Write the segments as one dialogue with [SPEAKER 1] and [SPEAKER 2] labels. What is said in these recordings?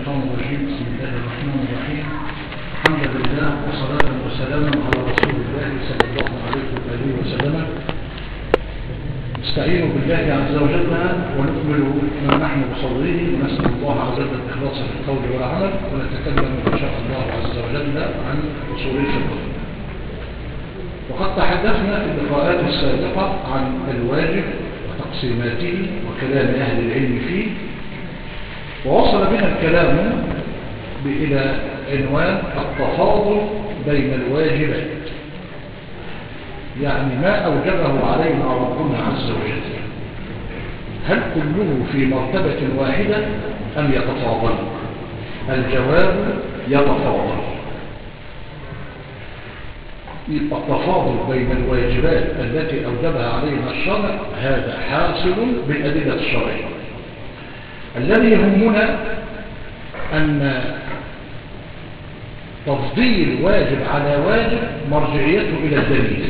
[SPEAKER 1] الشيطان الرجيم بسم الله الرحمن الرحيم الحمد لله وصلاة وسلاما على رسول الله صلى الله عليه وآله وسلم نستعين بالله عز وجل ونكمل ما نحن بصدره ونسأل الله عز وجل الإخلاص في القول والعمل ونتكلم إن شاء الله عز وجل عن أصول الفقه وقد تحدثنا في اللقاءات السابقة عن الواجب وتقسيماته وكلام أهل العلم فيه ووصل بنا الكلام إلى عنوان التفاضل بين الواجبات يعني ما أوجبه علينا ربنا عز وجل هل كله في مرتبة واحدة أم يتفاضل الجواب يتفاضل التفاضل بين الواجبات التي أوجبها علينا الشرع هذا حاصل بالأدلة الشرعية الذي يهمنا أن تفضيل واجب على واجب مرجعيته إلى الدليل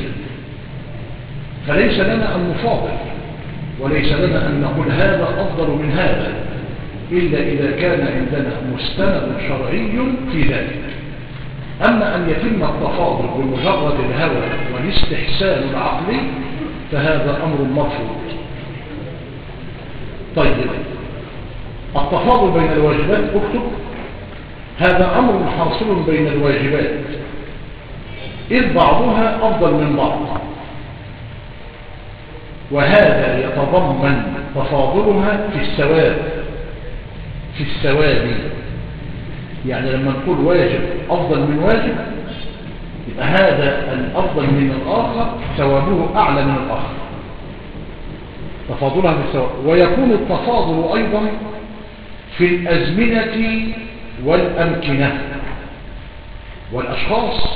[SPEAKER 1] فليس لنا أن نفاضل وليس لنا أن نقول هذا أفضل من هذا إلا إذا كان عندنا مستند شرعي في ذلك أما أن يتم التفاضل بمجرد الهوى والاستحسان العقلي فهذا أمر مرفوض طيب التفاضل بين الواجبات اكتب هذا أمر حاصل بين الواجبات إذ بعضها أفضل من بعض وهذا يتضمن تفاضلها في الثواب في الثواب يعني لما نقول واجب أفضل من واجب يبقى هذا الأفضل من الآخر ثوابه أعلى من الآخر تفاضلها في الثواب ويكون التفاضل أيضا في الأزمنة والأمكنة والأشخاص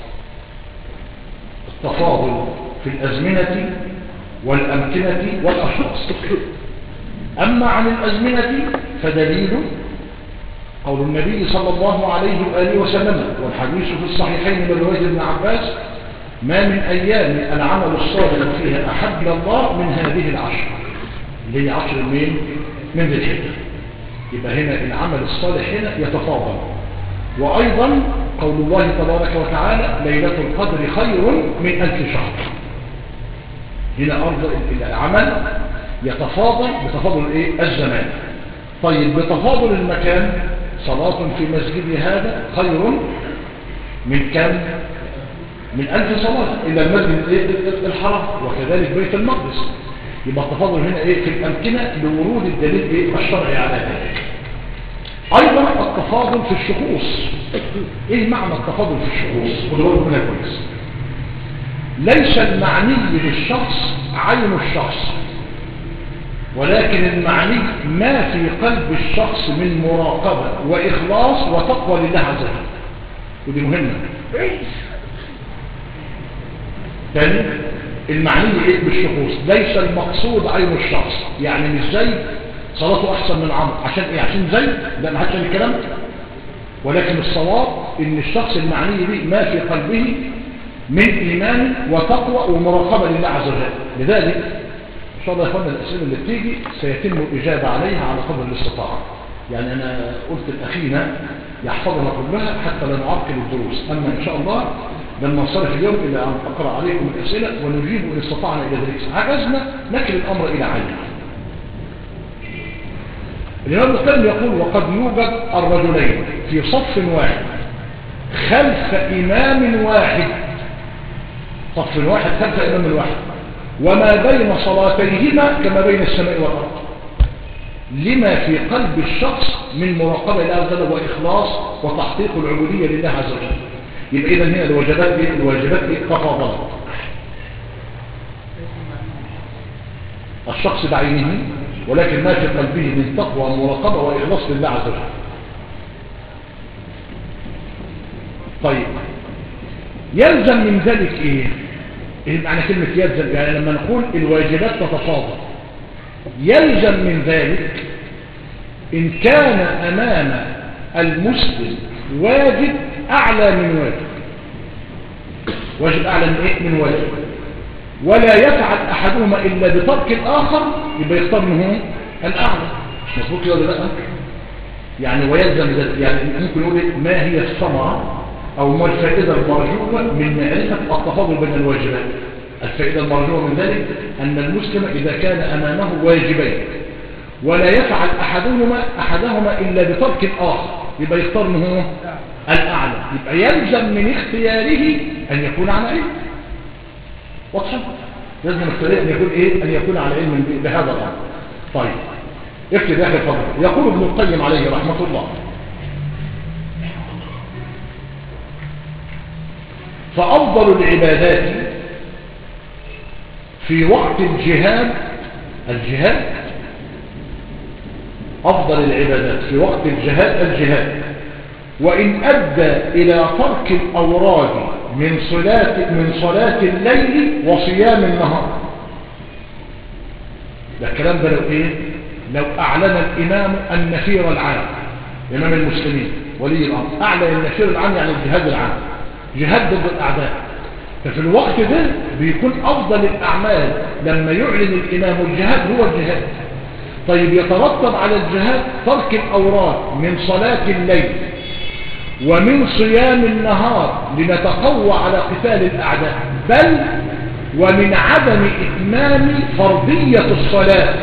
[SPEAKER 1] التفاضل في الأزمنة والأمكنة والأشخاص أما عن الأزمنة فدليل قول النبي صلى الله عليه وآله وسلم والحديث في الصحيحين من رواية ابن عباس ما من أيام العمل الصالح فيها أحب إلى الله من هذه العشر اللي هي عشر من من ذي الحجة يبقى هنا العمل الصالح هنا يتفاضل وأيضا قول الله تبارك وتعالى ليلة القدر خير من ألف شهر هنا أرض العمل يتفاضل بتفاضل إيه؟ الزمان طيب بتفاضل المكان صلاة في مسجد هذا خير من كم من ألف صلاة إلى المسجد الحرام وكذلك بيت المقدس يبقى التفاضل هنا إيه في الأمكنة لورود الدليل إيه الشرعي على ذلك أيضا التفاضل في الشخوص إيه معنى التفاضل في الشخوص ودول هنا كويس ليس المعني بالشخص عين الشخص ولكن المعني ما في قلب الشخص من مراقبة وإخلاص وتقوى لله عز وجل ودي مهمة ثاني المعني ايه بالشخوص ليس المقصود عين الشخص يعني مش زي صلاته احسن من عمرو عشان ايه عشان زي لا ما حدش الكلام ولكن الصواب ان الشخص المعني به ما في قلبه من ايمان وتقوى ومراقبة لله عز وجل لذلك ان شاء الله يا اخوانا الاسئله اللي بتيجي سيتم الاجابه عليها على قدر الاستطاعه يعني انا قلت لاخينا يحفظنا كلها حتى لا نعرقل الدروس اما ان شاء الله لما نصرف اليوم الى ان اقرا عليكم الاسئله ونجيب ان استطعنا الى ذلك عجزنا نكل الامر الى عين الامام القيم يقول وقد يوجد الرجلين في صف واحد خلف امام واحد صف واحد خلف امام واحد وما بين صلاتيهما كما بين السماء والأرض لما في قلب الشخص من مراقبة الله عز وجل وإخلاص وتحقيق العبودية لله عز وجل يبقى إذا هنا الواجبات الواجبات تفاضلت الشخص بعينه ولكن ما في قلبه من تقوى ومراقبة وإخلاص لله عز وجل طيب يلزم من ذلك إيه ايه معنى كلمة يلزم يعني لما نقول الواجبات تتفاضل يلزم من ذلك ان كان امام المسلم واجب اعلى من واجب واجب اعلى من ايه من واجب ولا يفعل احدهما الا بترك الاخر يبقى يختار منه الاعلى مش مظبوط كده ولا لا يعني ويلزم ذلك يعني ممكن نقول إيه؟ ما هي الثمرة أو ما الفائدة المرجوة من معرفة التفاضل بين الواجبات الفائدة المرجوة من ذلك أن المسلم إذا كان أمامه واجبين ولا يفعل أحدهما أحدهما إلا بترك الآخر يبقى يختار من هو الأعلى يبقى يلزم من اختياره أن يكون على علم واضحة لازم اختياره أن يكون إيه أن يكون على علم بهذا الأمر طيب اكتب يا أخي الفضل يقول ابن القيم عليه رحمة الله فأفضل العبادات في وقت الجهاد الجهاد أفضل العبادات في وقت الجهاد الجهاد وإن أدى إلى ترك الأوراد من صلاة, من صلاة الليل وصيام النهار ده الكلام ده لو إيه لو أعلن الإمام النفير العام إمام المسلمين ولي الأمر أعلن النفير العام يعني الجهاد العام جهاد ضد الأعداء ففي الوقت ده بيكون أفضل الأعمال لما يعلن الإمام الجهاد هو الجهاد طيب يترتب على الجهاد ترك الأوراد من صلاة الليل ومن صيام النهار لنتقوى على قتال الأعداء بل ومن عدم إتمام فرضية الصلاة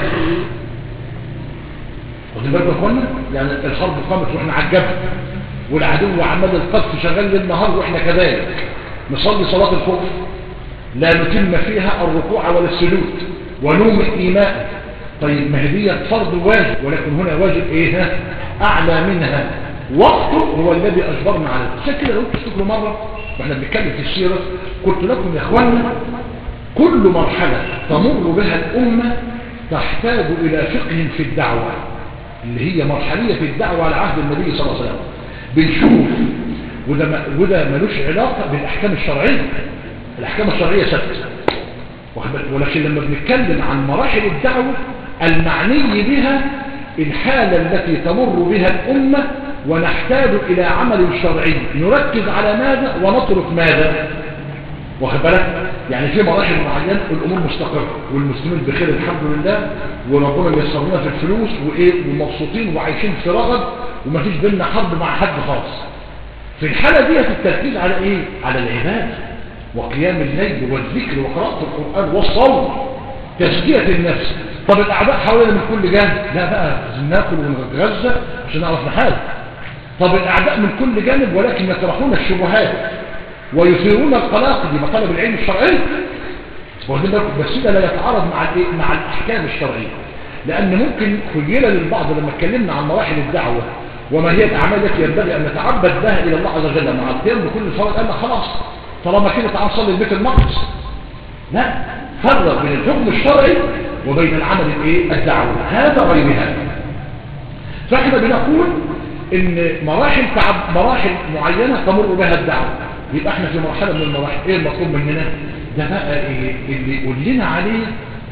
[SPEAKER 1] واخدين بالكم يا اخوانا يعني الحرب قامت واحنا على الجبل والعدو عمال القذف شغال للنهار واحنا كذلك نصلي صلاة الخوف لا نتم فيها الركوع ولا السجود ونوم الإيمان طيب ما هي فرض واجب ولكن هنا واجب ايه ها اعلى منها وقته هو الذي اجبرنا عليه عشان كده لو تفتكروا مره واحنا بنتكلم في السيره قلت لكم يا اخوانا كل مرحله تمر بها الامه تحتاج الى فقه في الدعوه اللي هي مرحليه في الدعوه على عهد النبي صلى الله عليه وسلم بنشوف وده ما وده ملوش علاقه بالاحكام الشرعيه الاحكام الشرعيه ثابته ولكن لما بنتكلم عن مراحل الدعوه المعني بها الحالة التي تمر بها الأمة ونحتاج إلى عمل شرعي نركز على ماذا ونترك ماذا واخد بالك يعني في مراحل معينة الأمور مستقرة والمسلمين بخير الحمد لله وربنا يسرنا في الفلوس وإيه ومبسوطين وعايشين في رغد ومفيش بيننا حرب مع حد خالص في الحالة دي التركيز على إيه على العبادة وقيام الليل والذكر وقراءة القرآن والصوم تزكية النفس طب الأعداء حوالينا من كل جانب لا بقى ناكل ونتغذى عشان نعرف نحارب طب الأعداء من كل جانب ولكن يطرحون الشبهات ويثيرون القلاق دي مطالب العلم الشرعي واخدين بالكم بس ده لا يتعارض مع الايه مع الاحكام الشرعيه لان ممكن خيل للبعض لما اتكلمنا عن مراحل الدعوه وما هي الاعمال التي ينبغي ان نتعبد بها الى الله عز وجل مع القيام بكل فرض قال خلاص طالما كده تعال صلي البيت المقدس لا فرق بين الحكم الشرعي وبين العمل الايه الدعوي هذا غير هذا فاحنا بنقول ان مراحل تعب مراحل معينه تمر بها الدعوه يبقى احنا في مرحله من المراحل ايه المطلوب مننا ده بقى ايه اللي يقول لنا عليه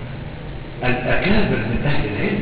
[SPEAKER 1] الاكابر من اهل العلم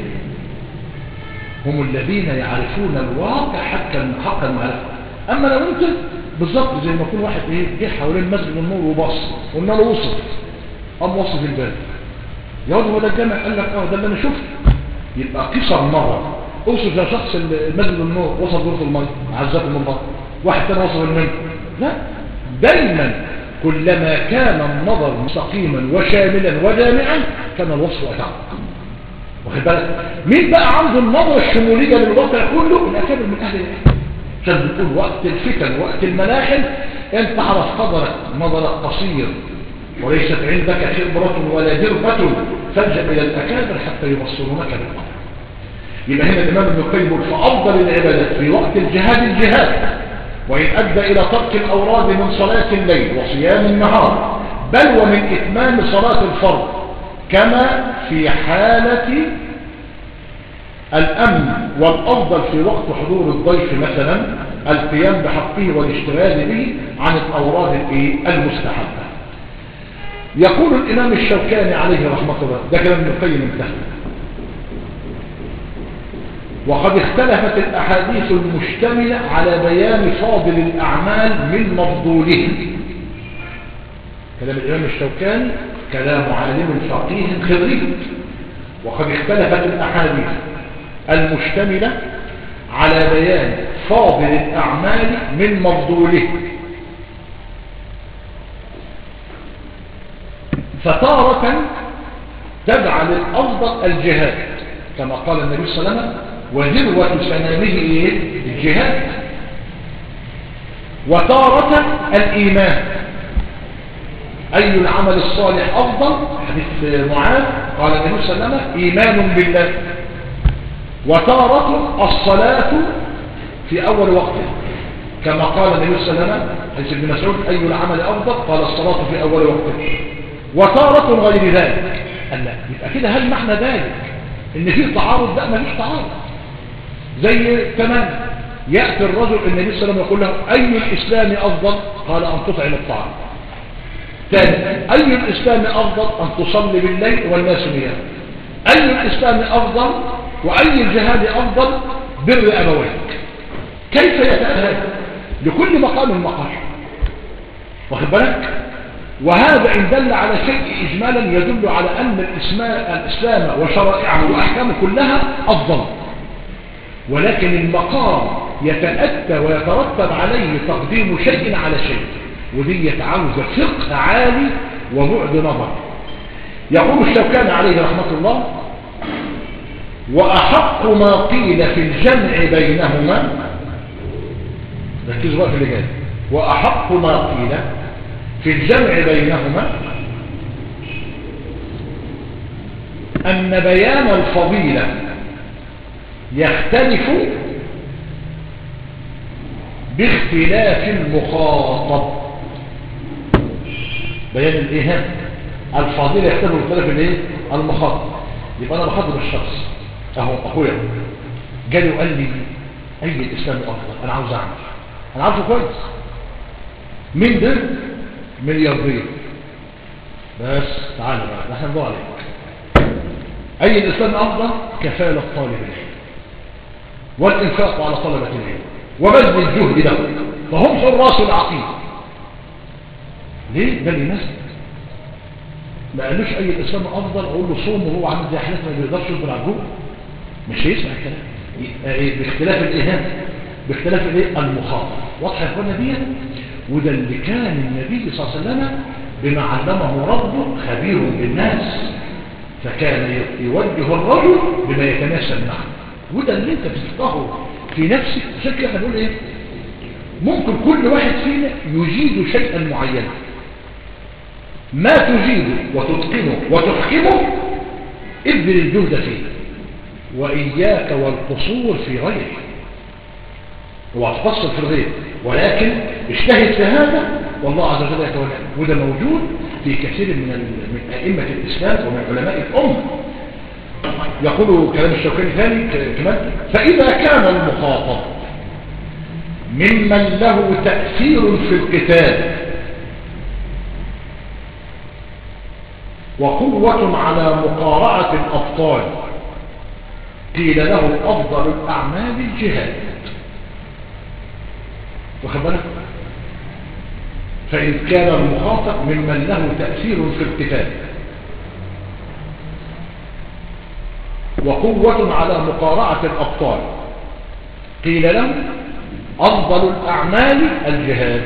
[SPEAKER 1] هم الذين يعرفون الواقع حتى حق المعرفه اما لو انت بالظبط زي ما يكون واحد ايه جه حوالين مسجد النور وبص قلنا له وصف قام وصف الباب يا واد هو ده الجامع قال لك اه ده اللي انا شفته يبقى قصر مره اوصف يا شخص المسجد النور وصف دورة المية عزكم الله واحد تاني وصف المنزل لا دايما كلما كان النظر مستقيما وشاملا وجامعا كان الوصف أتعب واخد بالك مين بقى عنده النظرة الشمولية للواقع كله الأكابر من أهل العلم عشان بنقول وقت الفتن وقت الملاحم انت عرف قدرك نظرك قصير وليست عندك خبرة ولا دربة فالجأ إلى الأكابر حتى يبصرونك بالقدر يبقى هنا الإمام ابن القيم يقول فأفضل العبادات في وقت الجهاد الجهاد وإن أدى إلى ترك الأوراد من صلاة الليل وصيام النهار بل ومن إتمام صلاة الفرض كما في حالة الأمن والأفضل في وقت حضور الضيف مثلا القيام بحقه والاشتغال به عن الأوراد المستحبة يقول الإمام الشوكاني عليه رحمة الله ده كلام ابن القيم انتهى وقد اختلفت الأحاديث المشتملة على بيان فاضل الأعمال من مفضوله كلام الإمام الشوكاني كلام عالم فقيه خبري وقد اختلفت الأحاديث المشتملة على بيان فاضل الأعمال من مفضوله فتارة تجعل الأفضل الجهاد كما قال النبي صلى الله عليه وسلم وذروة سنامه إيه؟ الجهاد وتارة الإيمان أي العمل الصالح أفضل حديث معاذ قال النبي صلى الله عليه وسلم إيمان بالله وتارة الصلاة في أول وقته كما قال النبي صلى الله عليه وسلم حديث ابن مسعود أي العمل أفضل قال الصلاة في أول وقته وتارة غير ذلك قال لا يبقى كده هل معنى ذلك ان في تعارض لا مفيش تعارض زي كمان يأتي الرجل النبي صلى الله عليه وسلم يقول له أي الإسلام أفضل قال أن تطعم الطعام ثاني أي الإسلام أفضل أن تصلي بالليل والناس نيام أي الإسلام أفضل وأي الجهاد أفضل بر أبويك كيف يتأهل لكل مقام مقام واخد بالك وهذا إن دل على شيء إجمالا يدل على أن الإسلام وشرائعه وأحكامه كلها أفضل ولكن المقام يتأتى ويترتب عليه تقديم شيء على شيء ودي عاوزة فقه عالي وبعد نظر يقول الشوكان عليه رحمة الله وأحق ما قيل في الجمع بينهما ركزوا بقى في اللي جاي وأحق ما قيل في الجمع بينهما أن بيان الفضيلة يختلف باختلاف المخاطب بيان الايه الفضيلة يختلف باختلاف الايه المخاطب يبقى انا بخاطب الشخص اهو اخويا جالي وقال لي اي الاسلام افضل انا عاوز اعمل انا عارفه كويس مين ده ملياردير بس تعالى بقى احنا ندور عليك اي الاسلام افضل كفاله طالب العلم والانفاق على طلبه العلم وبذل الجهد له فهم حراس العقيده ليه ده اللي ناس ما قالوش اي الاسلام افضل اقول له صوم وهو عامل زي حالتنا ما بيقدرش يصبر على الجوع مش هيسمع الكلام إيه باختلاف الاهانه باختلاف الايه المخاطر واضحه يا اخوانا دي وده اللي كان النبي صلى الله عليه وسلم بما علمه ربه خبير بالناس فكان يوجه الرجل بما يتناسب معه وده اللي انت بتفقهه في نفسك عشان كده هنقول ايه ممكن كل واحد فينا يجيد شيئا معينا ما تجيده وتتقنه وتحكمه ابذل الجهد فيه وإياك والقصور في غيره وهتقصر في الغير ولكن اجتهد في هذا والله عز وجل يتولى وده موجود في كثير من من أئمة الإسلام ومن علماء الأمة يقول كلام الشوكاني ثاني كمان فإذا كان المخاطب ممن له تأثير في القتال وقوة على مقارعة الأبطال قيل له أفضل الأعمال الجهاد واخد بالك فإن كان المخاطب ممن له تأثير في القتال وقوة على مقارعة الأبطال قيل له أفضل الأعمال الجهاد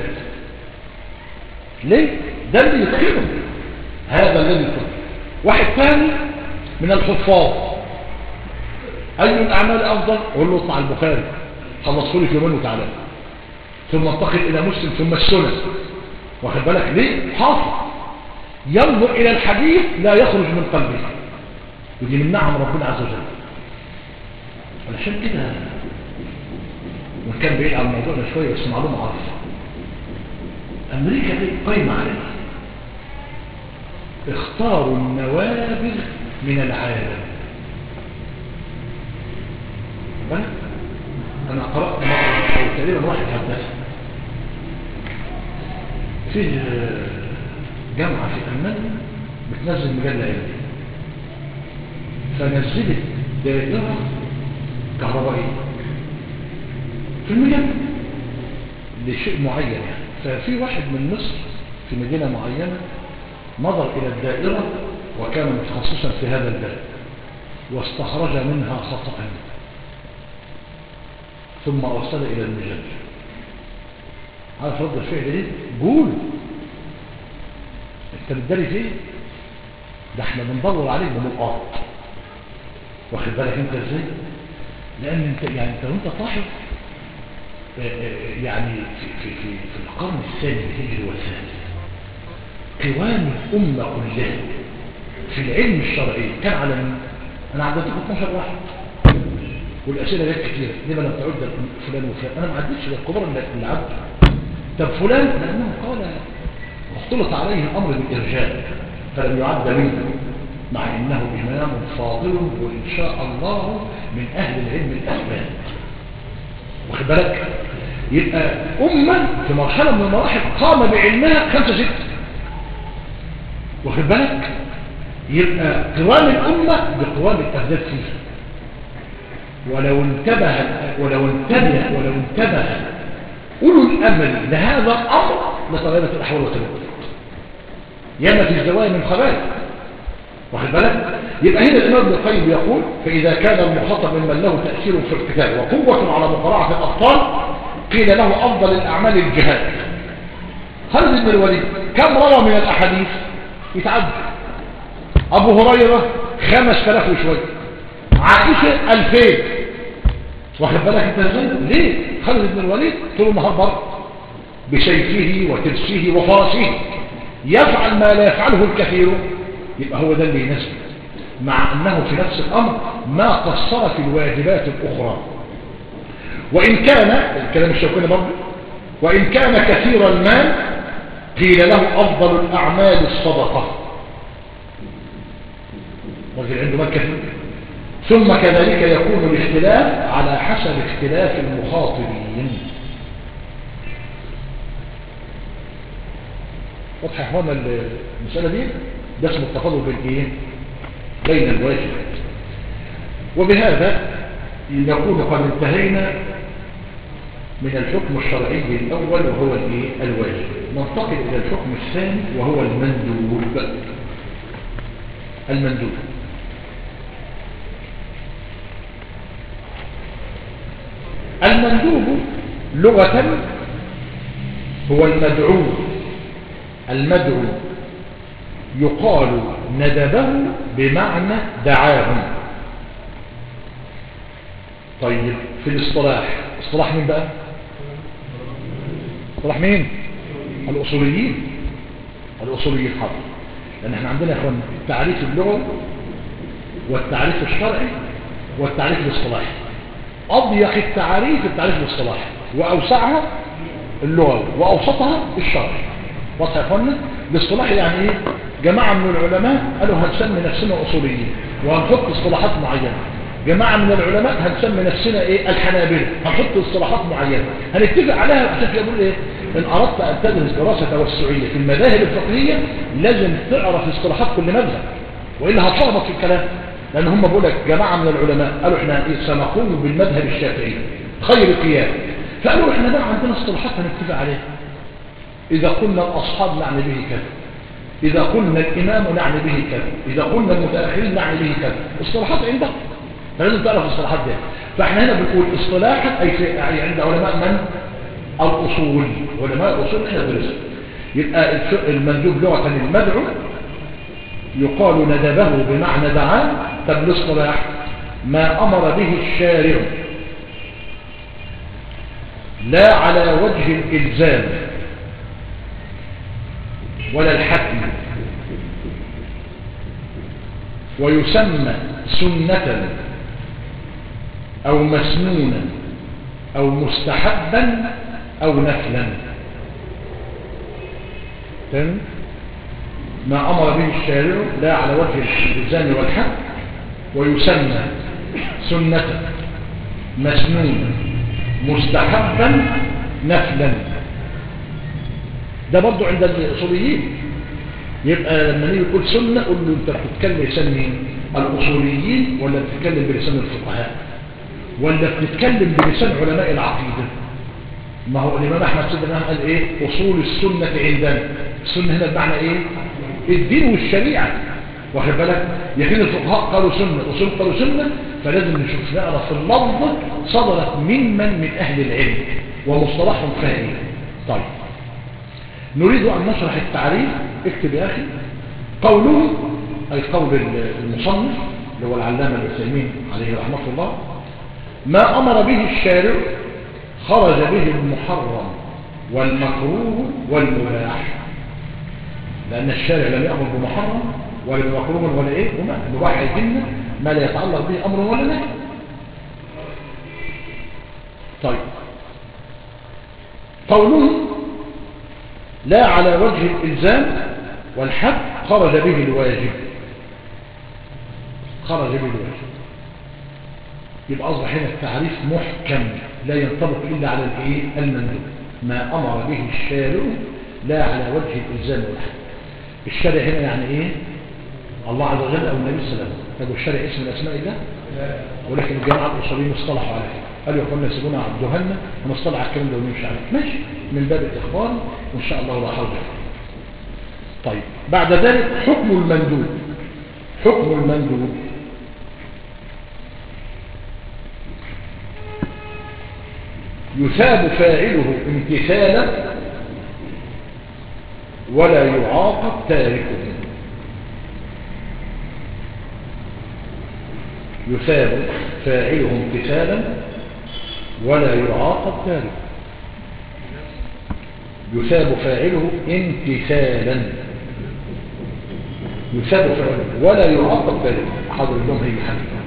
[SPEAKER 1] ليه؟ ده اللي يتقنه هذا الذي يتقنه واحد ثاني من الحفاظ أي الأعمال أفضل؟ قول له اطلع البخاري خلصه لي في يومين وتعالى ثم انتقل إلى مسلم ثم السنن واخد بالك ليه؟ حافظ ينظر إلى الحديث لا يخرج من قلبه ودي من نعم ربنا عز وجل علشان كده وكان بعيد عن الموضوع ده شويه بس معلومه عارفه امريكا دي قايمه علينا اختاروا النوابغ من العالم بالك انا قرات مره او تقريبا واحد حدث فيه جامعه في المانيا بتنزل مجله علميه فنزلت دائرة كهربائية في المجال لشيء معين يعني ففي واحد من مصر في مدينة معينة نظر إلى الدائرة وكان متخصصا في هذا الباب واستخرج منها خطأ ثم أرسل إلى المجد عارف رد الفعل ايه قول انت بتداري فين ده احنا بندور عليك بنقاط واخد بالك انت ازاي لان انت يعني انت وانت طاحب يعني في, في, في, في القرن الثاني الهجري والثالث قوام الأمة كلها في العلم الشرعي كان على مين؟ أنا عدتكم 12 واحد والأسئلة جت كتيرة ليه ما لم تعد فلان وفلان أنا ما عدتش الكبار اللي عد طب فلان لأنه قال اختلط عليه الأمر بالإرجاء فلم يعد منه مع إنه إمام فاضل وإن شاء الله من أهل العلم الأثبات واخد بالك يبقى أمة في مرحلة من المراحل قام بعلمها خمسة ستة واخد بالك يبقى قوام الأمة بقوام الأهداف فيها ولو انتبه ولو انتبه ولو انتبه أولو الأمل لهذا الأمر لتغيرت الأحوال والتنوع ياما في الزوايا من خبائث واخد بالك يبقى هنا الإمام ابن القيم يقول فإذا كان المخاطب ممن له تأثير في القتال وقوة على مقارعة الأبطال قيل له أفضل الأعمال الجهاد خالد بن الوليد كم روى من الأحاديث يتعد أبو هريرة خمس تلاف وشوية عائشة ألفين واخد بالك انت ازاي ليه خالد بن الوليد طول النهار بر بسيفه وترسه وفرسه يفعل ما لا يفعله الكثير يبقى هو ده اللي يناسبه مع أنه في نفس الأمر ما قصر في الواجبات الأخرى وإن كان الكلام الشوكاني برضه وإن كان كثير المال قيل له أفضل الأعمال الصدقة رجل عنده مال كثير ثم كذلك يكون الاختلاف على حسب اختلاف المخاطبين واضح يا اخوانا المسألة دي ده اسمه التفاضل بين ايه بين الواجبات وبهذا نكون قد انتهينا من الحكم الشرعي الأول وهو الايه الواجب ننتقل إلى الحكم الثاني وهو المندوب المندوب المندوب لغة هو المدعو المدعو يقال ندبه بمعنى دعاهم طيب في الاصطلاح اصطلاح مين بقى اصطلاح مين الاصوليين الاصوليين حاضر لان احنا عندنا يا اخوان التعريف اللغوي والتعريف الشرعي والتعريف الاصطلاحي اضيق التعريف التعريف الاصطلاحي واوسعها اللغوي واوسطها الشرعي واضح يا اخوانا الاصطلاحي يعني ايه جماعه من العلماء قالوا هنسمي نفسنا اصوليين وهنحط اصطلاحات معينه جماعة من العلماء هنسمي نفسنا ايه الحنابلة هنحط اصطلاحات معينة هنتفق عليها عشان يقول ايه ان اردت ان تدرس دراسة توسعية في المذاهب الفقهية لازم تعرف اصطلاحات كل مذهب والا هتلخبط في الكلام لان هم بيقول لك جماعة من العلماء قالوا احنا ايه سنقوم بالمذهب الشافعي خير قيام فقالوا احنا بقى عندنا اصطلاحات هنتفق عليها اذا قلنا الاصحاب نعني به كذا إذا قلنا الإمام نعني به كذا إذا قلنا المتأخرين نعني به كذا اصطلاحات عندهم فلازم تعرف الاصطلاحات دي فاحنا هنا بنقول اصطلاحا أي في عند علماء من الأصول علماء الأصول احنا درسنا يبقى المندوب لغة المدعو يقال ندبه بمعنى دعاه طب الاصطلاح ما أمر به الشارع لا على وجه الإلزام ولا الحتم ويسمى سنة أو مسنونا أو مستحبا أو نفلا تاني ما أمر به الشارع لا على وجه الإلزام والحق ويسمى سنة مسنونا مستحبا نفلا ده برضو عند الأصوليين يبقى لما نيجي يقول سنة قول له انت بتتكلم لسان مين الأصوليين ولا بتتكلم بلسان الفقهاء ولا بتتكلم بلسان علماء العقيدة ما هو الإمام أحمد سيدنا قال إيه أصول السنة عندنا السنة هنا بمعنى إيه الدين والشريعة واخد بالك يقين الفقهاء قالوا سنة أصول قالوا سنة فلازم نشوف نعرف اللفظ صدرت ممن من أهل العلم ومصطلحهم فاهم طيب نريد أن نشرح التعريف اكتب يا أخي قوله أي قول المصنف اللي هو العلامة العثيمين عليه رحمة الله ما أمر به الشارع خرج به المحرم والمكروه والمباح لأن الشارع لم يأمر بمحرم ولا بمكروه ولا إيه وما المباح يجن ما لا يتعلق به أمر ولا نهي طيب قوله لا على وجه الإلزام والحد خرج به الواجب خرج به الواجب يبقى أصبح هنا التعريف محكم لا ينطبق إلا على الإيه المندوب ما أمر به الشارع لا على وجه الإلزام والحد الشارع هنا يعني إيه الله عز وجل أو النبي صلى الله عليه وسلم طب الشارع اسم الأسماء الله ولكن الجماعة الأصوليين اصطلحوا عليه قالوا يقولون يسيبون عبد جهنم ونصطلح على الكلام ده ونمشي عليه ماشي من باب الإخبار وإن شاء الله لا حول طيب بعد ذلك حكم المندوب حكم المندوب يثاب فاعله امتثالا ولا يعاقب تاركه يثاب فاعله امتثالا ولا يعاقب تاركه يثاب فاعله امتثالا يثاب فاعله ولا يعاقب تاركه حضر لهم هي حديث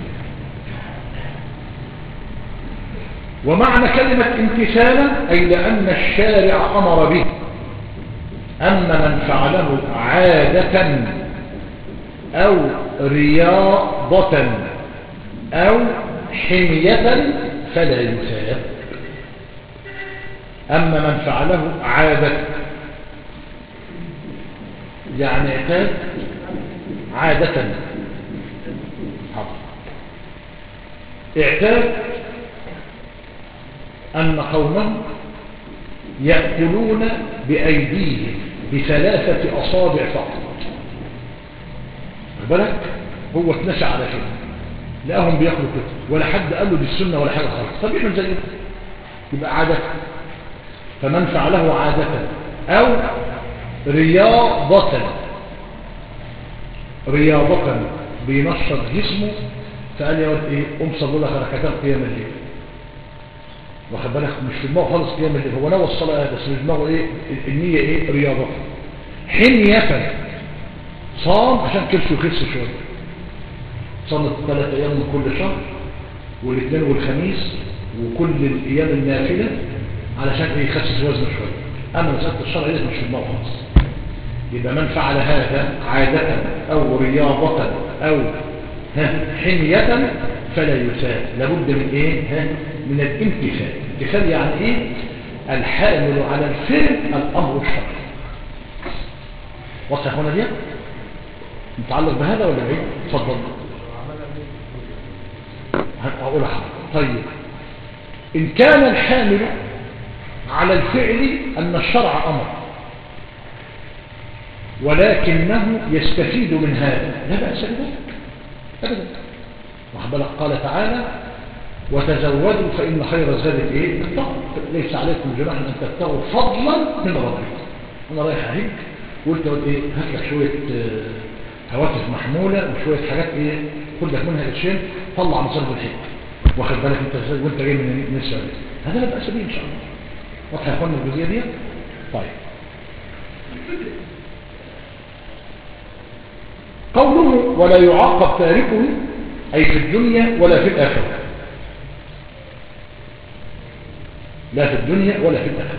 [SPEAKER 1] ومعنى كلمة امتثالا أي لأن الشارع أمر به أما من فعله عادة أو رياضة أو حمية فلا يثاب أما من فعله عادة يعني اعتاد عادة اعتاد أن قومهم يأكلون بأيديهم بثلاثة أصابع فقط بالك هو اتنشى على كده لقاهم بياكلوا كده ولا حد قال له دي السنة ولا حاجة خالص طب يعمل زي كده يبقى عادة فمن فعله عادة أو رياضة رياضة بينشط جسمه فقال يا ولد ايه قوم صلوا لك ركعتين قيام الليل واخد بالك مش في دماغه خالص قيام الليل هو نوى الصلاه بس في دماغه ايه النيه ايه رياضه حميه صام عشان كرشه يخس شويه صلت ثلاث ايام من كل شهر والاثنين والخميس وكل الايام النافله علشان ايه يخسس وزنه شويه اما مساله الشرع دي مش في دماغه خالص يبقى من فعل هذا عادة أو رياضة أو حمية فلا يساب لابد من إيه ها من الامتثال الامتثال يعني إيه الحامل على الفعل الأمر الشرعي واضح هنا دي متعلق بهذا ولا ايه اتفضل هقول حاجه طيب ان كان الحامل على الفعل ان الشرع امر ولكنه يستفيد من هذا لا بأس بذلك أبدا وحبلك قال تعالى وتزودوا فإن خير الزاد إيه التقوى ليس عليكم جناح أن تبتغوا فضلا من ربكم أنا رايح أهيك وقلت قلت إيه هات لك شوية هواتف محمولة وشوية حاجات إيه خد لك منها قرشين طلع مصارف الحج واخد بالك أنت ازاي وأنت جاي من السعودية هذا لا بأس به إن شاء الله واضح يا اخوانا الجزئية دي طيب قوله ولا يعاقب تاركه أي في الدنيا ولا في الآخرة لا في الدنيا ولا في الآخرة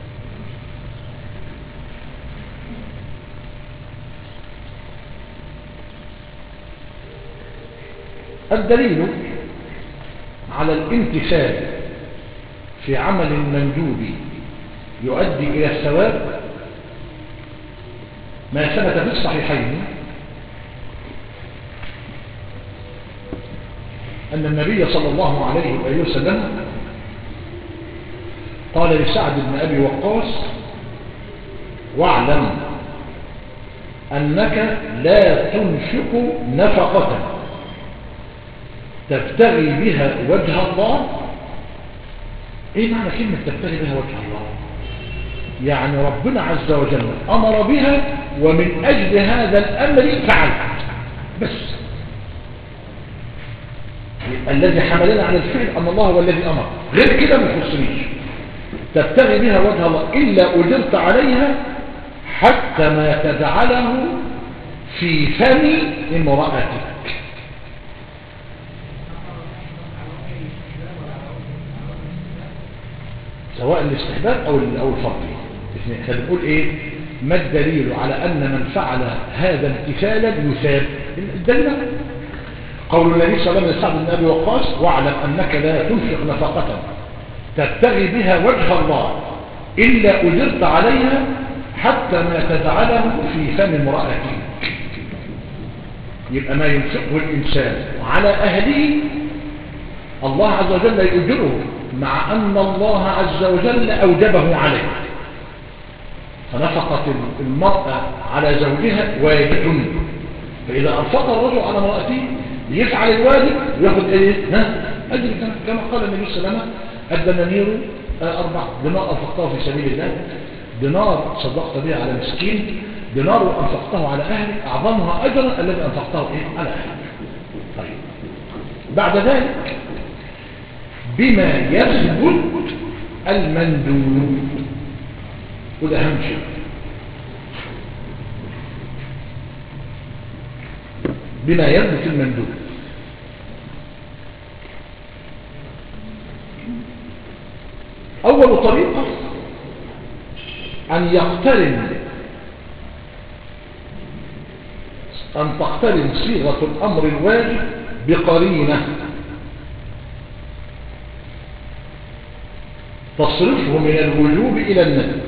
[SPEAKER 1] الدليل على الامتثال في عمل مندوب يؤدي إلى الثواب ما ثبت في الصحيحين أن النبي صلى الله عليه وآله وسلم قال لسعد بن أبي وقاص واعلم أنك لا تنفق نفقة تبتغي بها وجه الله ايه معنى كلمة تبتغي بها وجه الله يعني ربنا عز وجل امر بها ومن اجل هذا الامر فعل بس الذي حملنا على الفعل ان الله هو الذي امر غير كده ما يخصنيش تبتغي بها وجه الله الا اجرت عليها حتى ما تجعله في فم امرأتك سواء الاستحباب او او الفرض احنا بنقول ايه ما الدليل على ان من فعل هذا امتثالا يثاب الدليل قول النبي صلى الله عليه وسلم لسعد بن ابي وقاص واعلم انك لا تنفق نفقه تبتغي بها وجه الله الا اجرت عليها حتى ما تجعله في فم امرأتك يبقى ما ينفقه الإنسان على أهله الله عز وجل يؤجره مع أن الله عز وجل أوجبه عليه فنفقت المرأة على زوجها واجب فإذا أنفق الرجل على امرأته يفعل الواجب وياخد ايه ها أجل كما قال النبي صلى الله عليه وسلم الدنانير أربع دينار أنفقته في سبيل الله دينار صدقت به على مسكين دينار أنفقته على أهلك أعظمها أجرا الذي أنفقته إيه؟ على أهلك طيب بعد ذلك بما يثبت المندوب وده أهم شيء بما يثبت المندوب أول طريقة أن يقترن أن تقترن صيغة الأمر الواجب بقرينة تصرفه من الوجوب إلى الندب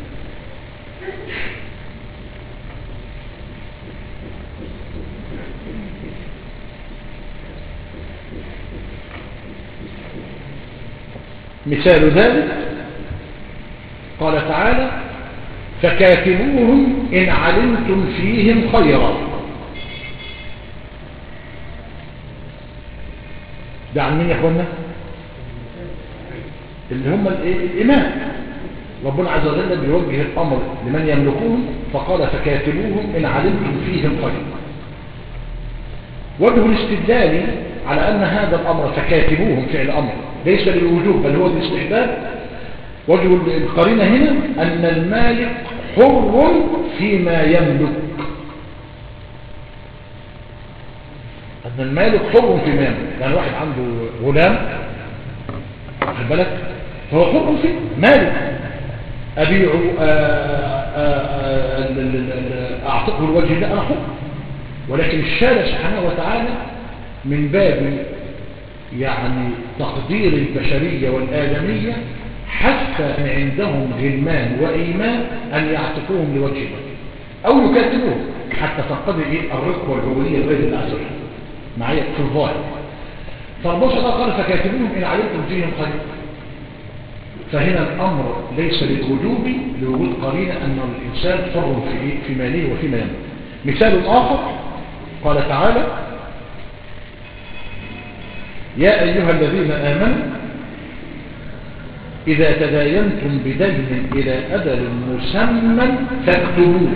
[SPEAKER 1] مثال ذلك قال تعالى فكاتبوهم إن علمتم فيهم خيرا ده عن مين يا اخوانا اللي هم الإمام ربنا عز وجل بيوجه الأمر لمن يملكون فقال فكاتبوهم إن علمتم فيهم خيرا وجه الاستدلال على أن هذا الأمر فكاتبوهم فعل أمر ليس للوجوب بل هو الاستحباب وجه القرينة هنا أن المالك حر فيما يملك أن المالك حر فيما يملك يعني واحد عنده غلام واخد بالك فهو حر في مالك أبيعه أعتقه الوجه ده أنا حر ولكن الشارع سبحانه وتعالى من باب يعني تقدير البشرية والآدمية حتى أن عندهم غلمان وإيمان أن يعتقوهم لوجه الله أو يكاتبوهم حتى تنقضي إيه الرق والعبودية لغير الله عز وجل معايا في الظاهر فربنا الله قال فكاتبوهم إن علمتم فيهم خير فهنا الأمر ليس للوجوب لوجود قرينة أن الإنسان حر في, إيه؟ في ماله وفيما يملك مثال آخر قال تعالى يا أيها الذين آمنوا إذا تداينتم بدين إلى أجل مسمى فاكتبوه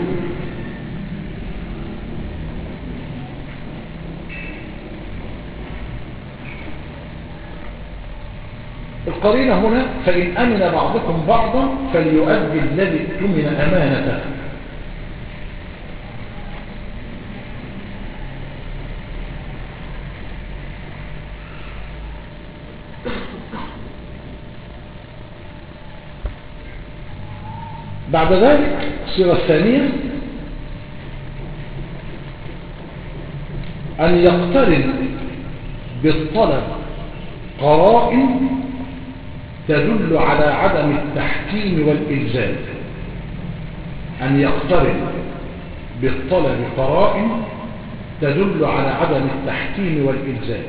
[SPEAKER 1] القرينة هنا فإن أمن بعضكم بعضا فليؤدي الذي اؤتمن أمانته بعد ذلك الصيغة الثانية أن يقترن بالطلب قرائن تدل على عدم التحكيم والإلزام أن يقترن بالطلب قرائن تدل على عدم التحكيم والإلزام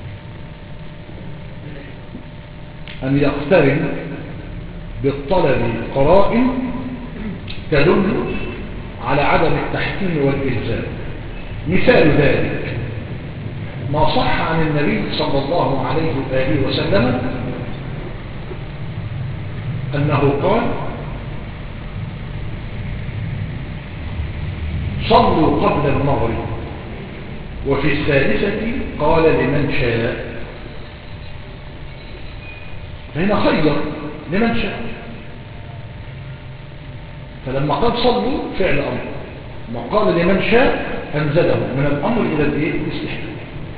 [SPEAKER 1] أن يقترن بالطلب قرائن تدل على عدم التحكيم والإلزام مثال ذلك ما صح عن النبي صلى الله عليه وآله وسلم أنه قال صلوا قبل المغرب وفي الثالثة قال لمن شاء فهنا خير لمن شاء فلما قال صلوا فعل أمر ما قال لمن شاء أنزله من الأمر إلى الإيه؟ الاستحباب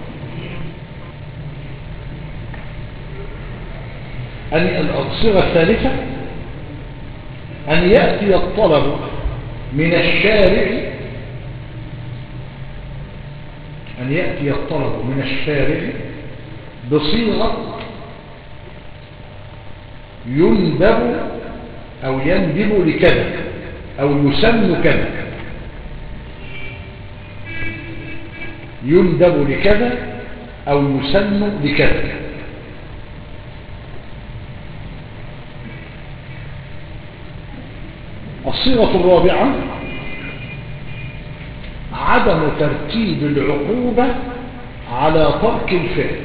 [SPEAKER 1] أن الصيغة الثالثة أن يأتي الطلب من الشارع أن يأتي الطلب من الشارع بصيغة يندب أو يندب لكذا أو يسن كذا يندب لكذا أو يسن لكذا الصيغة الرابعة عدم ترتيب العقوبة على ترك الفعل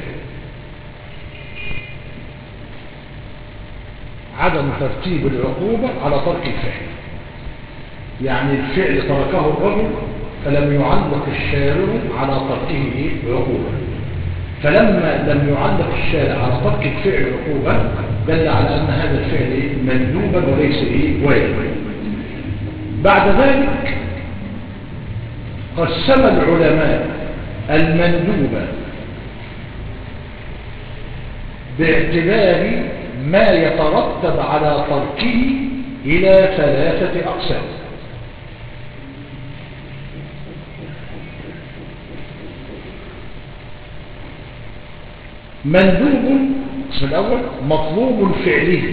[SPEAKER 1] عدم ترتيب العقوبة على ترك الفعل يعني الفعل تركه الرجل فلم يعلق الشارع على تركه عقوبة فلما لم يعلق الشارع على ترك الفعل عقوبة دل على أن هذا الفعل مندوبا وليس واجبا بعد ذلك قسم العلماء المندوب باعتبار ما يترتب على تركه إلى ثلاثة أقسام مندوب القسم الأول مطلوب فعله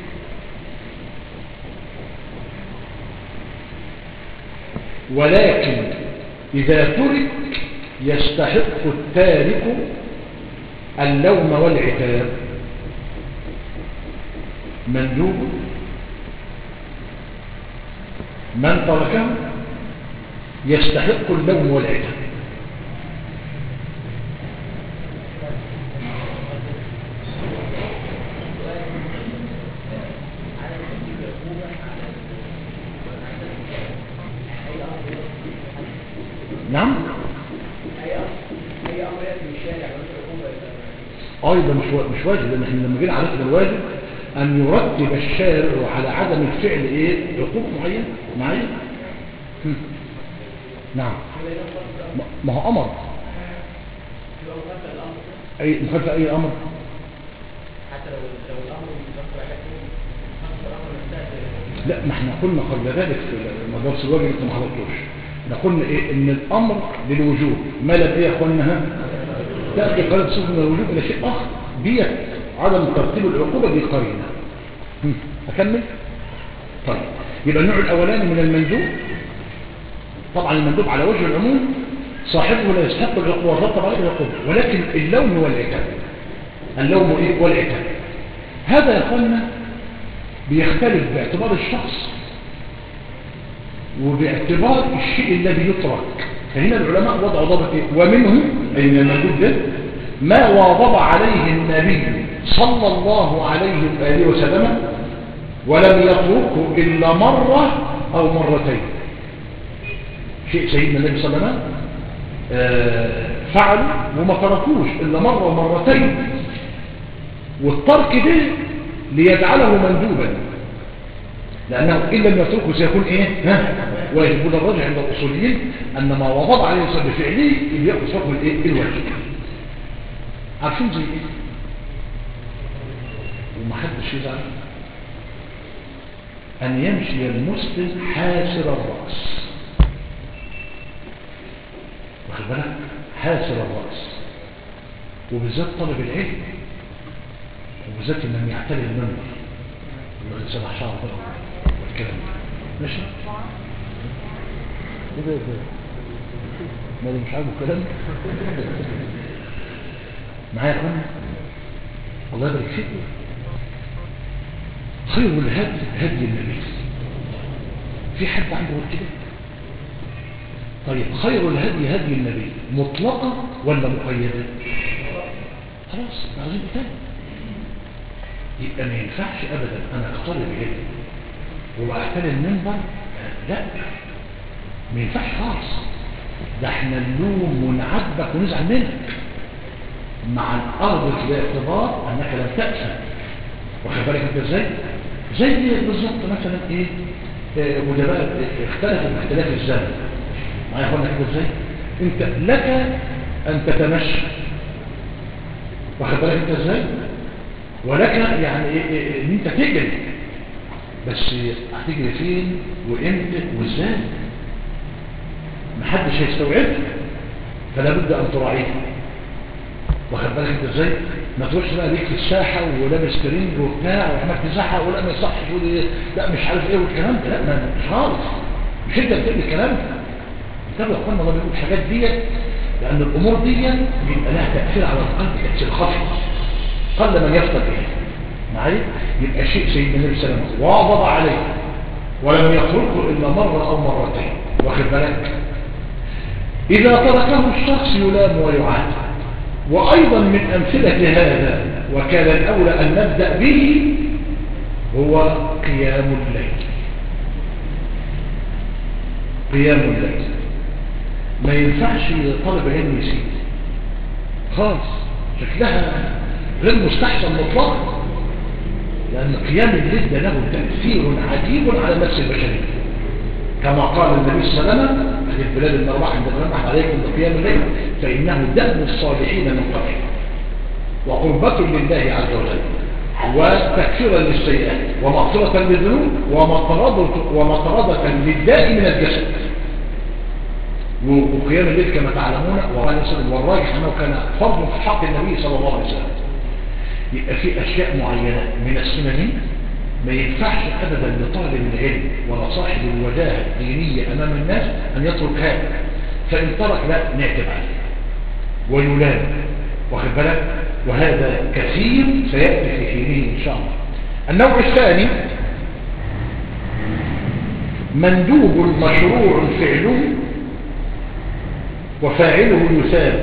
[SPEAKER 1] ولكن إذا ترك يستحق التارك اللوم والعتاب مندوب من تركه يستحق اللوم والعتاب نعم ايضا مش مش واجب لان احنا لما جينا عرفنا الواجب ان يرتب الشارع على عدم الفعل ايه عقوق معين معين هم. نعم ما هو امر اي مخالفه اي امر
[SPEAKER 2] حتى لو لو الامر متوقع
[SPEAKER 1] لا ما احنا قلنا قبل ذلك في مدرسة الواجب انت ما حضرتوش احنا قلنا ايه ان الامر للوجوب ما لا ايه يا اخوانا ها تأتي قرينة صفة من الوجوب الى شيء اخر ديت عدم ترتيب العقوبة دي قرينة هم، اكمل طيب يبقى النوع الاولاني من المندوب طبعا المندوب على وجه العموم صاحبه لا يستحق العقوبة والرتب عليه العقوبة ولكن اللوم والعتاب اللوم ايه والعتاب هذا يا اخوانا بيختلف باعتبار الشخص وباعتبار الشيء الذي يترك فهنا العلماء وضعوا ضابط ايه ومنه اي من الموجود ده ما واظب عليه النبي صلى الله عليه واله وسلم ولم يتركه الا مره او مرتين شيء سيدنا النبي صلى الله عليه وسلم آه، فعله وما تركوش الا مره ومرتين والترك ده ليجعله مندوبا لأنه إن لم يتركه سيكون إيه ها ويجب الرجع عند الأصوليين أن ما وضع عليه الصلاة بفعله يأخذ حكم الإيه الواجب عارفين زي إيه ومحدش يزعل أن يمشي المسلم حاسر الرأس واخد بالك حاسر الرأس وبالذات طلب العلم وبالذات لم يعتري المنبر يقول سبح شعر بقى والكلام ده ماشي ايه ده ده مالي مش عاجبه الكلام معايا يا اخوانا الله يبارك فيك خير الهدي هدي النبي في حد عنده غير كده طيب خير الهدي هدي النبي مطلقا ولا مقيدة خلاص عايزين تاني يبقى ما ينفعش ابدا انا اقترب علم واحتل المنبر لا ما ينفعش خالص ده احنا نلوم ونعاتبك ونزعل منك مع الارض باعتبار انك لم تأسى واخد بالك انت ازاي زي بالظبط مثلا ايه آه، مدبات اختلفوا باختلاف الزمن معايا يا اخوانا كده ازاي انت لك ان تتمشى واخد بالك انت ازاي ولك يعني إيه إيه إيه ان انت تجري بس هتجري فين وامتى وازاي محدش هيستوعبها فلا بد ان تراعيها واخد بالك انت ازاي ما تروحش بقى ليك في الساحه ولابس ترنج وبتاع وعمال تزعق ولا ما يصحش تقول ايه لا مش عارف ايه والكلام ده لا ما مش خالص مش انت بتقول الكلام ده انتبه يا اخوانا الله بيقول الحاجات ديت لان الامور دي بيبقى لها تاثير على القلب تاثير خفي قل من يفقد به معايا يبقى شيء سيدنا النبي صلى الله عليه وسلم واظب عليه ولم يتركه الا مره او مرتين واخد بالك اذا تركه الشخص يلام ويعاد وايضا من امثله هذا وكان الاولى ان نبدا به هو قيام الليل قيام الليل ما ينفعش طالب علم يسيب خالص شكلها غير مستحسن مطلقا لأن قيام الليل ده له تأثير عجيب على النفس البشرية كما قال النبي صلى الله عليه وسلم حديث بلال بن رباح عند الرمح عليكم بقيام الليل فإنه دأب الصالحين من قبل وقربة لله عز وجل وتكفيرا للسيئات ومغفرة للذنوب ومطردة, ومطردة للداء من الجسد وقيام الليل كما تعلمون والراجح أنه كان فرض في حق النبي صلى الله عليه وسلم يبقى في أشياء معينة من السنن ما ينفعش أبدا لطالب العلم ولا صاحب الوجاهة الدينية أمام الناس أن يترك هذا فإن ترك لا نعتب عليه ويلام واخد بالك وهذا كثير سيأتي في حينه إن شاء الله النوع الثاني مندوب مشروع فعله وفاعله يثاب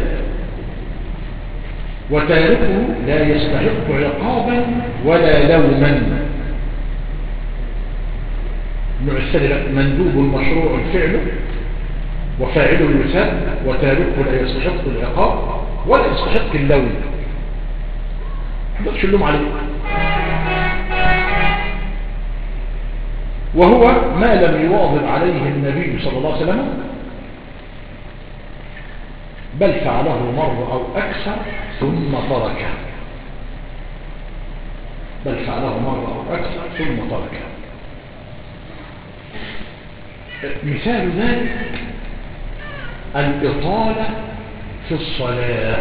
[SPEAKER 1] وتاركه لا يستحق عقابا ولا لوما النوع الثاني مندوب مشروع فعله وفاعله يثاب وتاركه لا يستحق العقاب ولا يستحق اللوم ما اللوم عليه وهو ما لم يواظب عليه النبي صلى الله عليه وسلم بل فعله مرة أو أكثر ثم تركه بل فعله مرة أو أكثر ثم تركه مثال ذلك الإطالة في الصلاة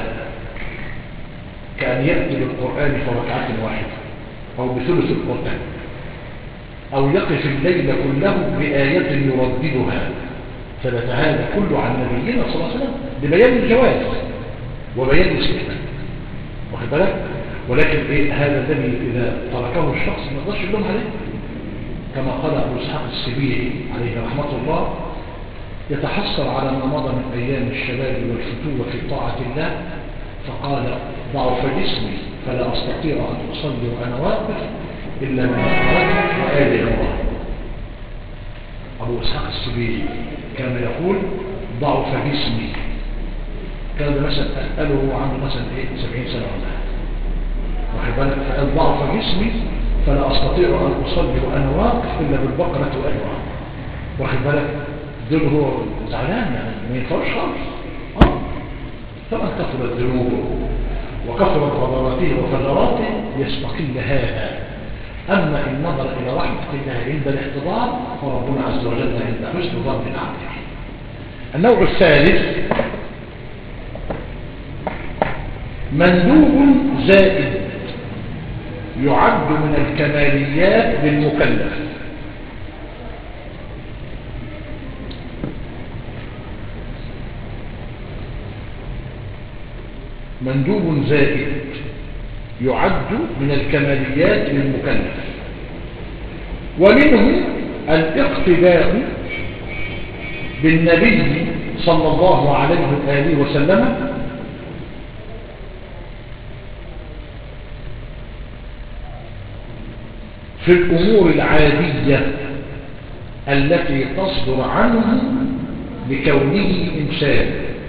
[SPEAKER 1] كأن يأتي بالقرآن في ركعة واحدة أو بثلث القرآن أو يقف الليل كله بآية يرددها ثبت هذا كله عن نبينا صلى الله عليه وسلم لبيان الجواز وبيان الاستثناء واخد بالك ولكن إيه هذا الذي إذا تركه الشخص ما يقدرش يلوم عليه كما قال أبو إسحاق السبيعي عليه رحمة الله يتحسر على ما مضى من أيام الشباب والفتوة في طاعة الله فقال ضعف جسمي فلا أستطيع أن أصلي وأنا واقف إلا من أخرجت وآل الله أبو إسحاق السبيعي كان يقول ضعف جسمي كان مثلا أسأله عنده مثلا إيه 70 سنة ولا واخد بالك فقال ضعف جسمي فلا أستطيع أن أصلي وأنا واقف إلا بالبقرة وأيوة واخد بالك دول هو زعلان يعني ما ينفعش خالص اه طبعا كثرت ذنوبه وكثرت غضراته وفجراته يستقل هذا أما إن نظر إلى رحمة الله عند الاحتضار فربنا عز وجل عند حسن ظن العبد النوع الثالث مندوب زائد يعد من الكماليات للمكلف مندوب زائد يعد من الكماليات للمكلف ومنه الاقتداء بالنبي صلى الله عليه وآله وسلم في الأمور العادية التي تصدر عنه لكونه إنسان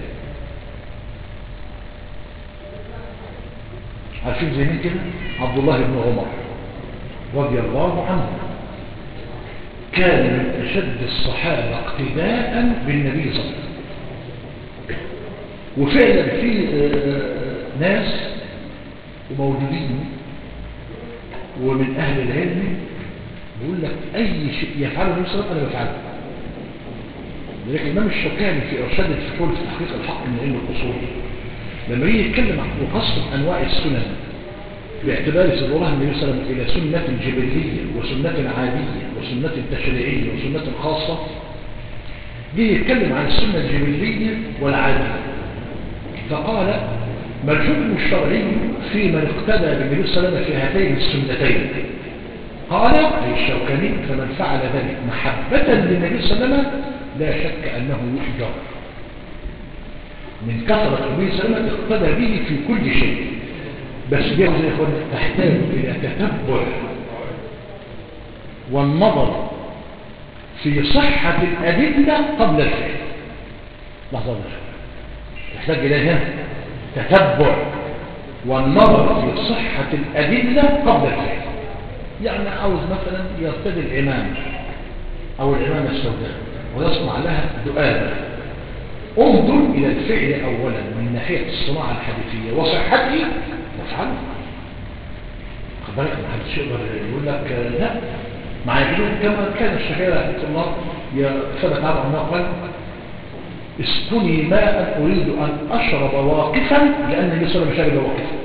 [SPEAKER 1] عارفين زي مين كده عبد الله بن عمر رضي الله عنه كان من أشد الصحابة اقتداء بالنبي صلى الله عليه وسلم وفعلا في آه، ناس وموجودين ومن أهل العلم بيقول لك أي شيء يفعله النبي صلى الله عليه وسلم أنا بفعله لذلك الإمام الشوكاني في إرشاد الفحول في تحقيق الحق من علم الأصول لما يجي يتكلم عن وقصد أنواع السنن باعتبار صدورها النبي صلى الله عليه وسلم إلى سنة جبلية وسنة عادية وسنة تشريعية وسنة خاصة جه يتكلم عن السنة الجبلية والعادية فقال ما الحكم الشرعي في من اقتدى بالنبي صلى الله عليه وسلم في هاتين السنتين قال أي الشوكاني فمن فعل ذلك محبة للنبي صلى الله عليه وسلم لا شك أنه يؤجر من كثرة النبي صلى الله عليه وسلم اقتدى به في كل شيء بس دي يا اخوان تحتاج إلى تتبع والنظر في صحة الأدلة قبل الفعل لحظة لحظة تحتاج إلى هنا تتبع والنظر في صحة الأدلة قبل الفعل يعني عاوز مثلا يرتدي الإمام أو الإمامة السوداء ويصنع لها دؤابة انظر إلى الفعل أولا من ناحية الصناعة الحديثية وصحته وافعله خد بالك ما حدش يقدر يقول لك لا مع يقولون كما كان الشافعي رحمه الله ثبت عنه انه قال اسقني ماء اريد ان اشرب واقفا لان النبي صلى الله عليه وسلم شرب واقفا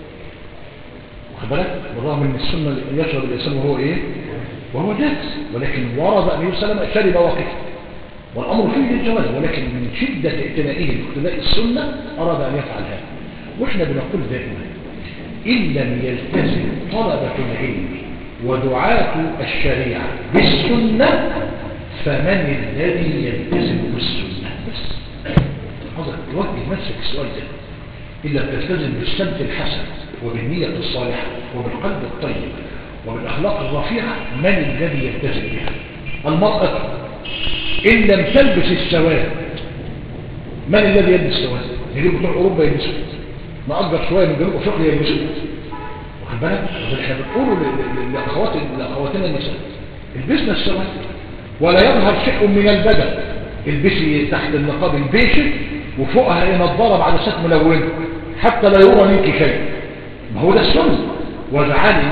[SPEAKER 1] واخد بالك بالرغم ان السنه يشرب الانسان وهو ايه وهو جالس ولكن ورد النبي صلى الله عليه وسلم شرب واقفا والامر فيه للجواز ولكن من شده اعتنائه باقتداء السنه اراد ان يفعل هذا واحنا بنقول دائما ان لم يلتزم طلبه العلم ودعاة الشريعة بالسنة فمن الذي يلتزم بالسنة بس حضرتك توجه نفسك السؤال ده إلا تلتزم بالسمت الحسن وبالنية الصالحة وبالقلب الطيب وبالأخلاق الرفيعة من الذي يلتزم بها المرأة إن لم تلبس السواد من الذي يلبس السواد يجب بتوع أوروبا يلبسوا نأجر شوية من جنوب أفريقيا يلبسوا واخد بالك احنا بنقوله لاخوات لاخواتنا النساء البسنا السواد ولا يظهر شيء من البدن البسي تحت النقاب البيشي وفوقها ايه نضاره بعد ست ملونه حتى لا يرى منك شيء ما هو ده السنه واجعلي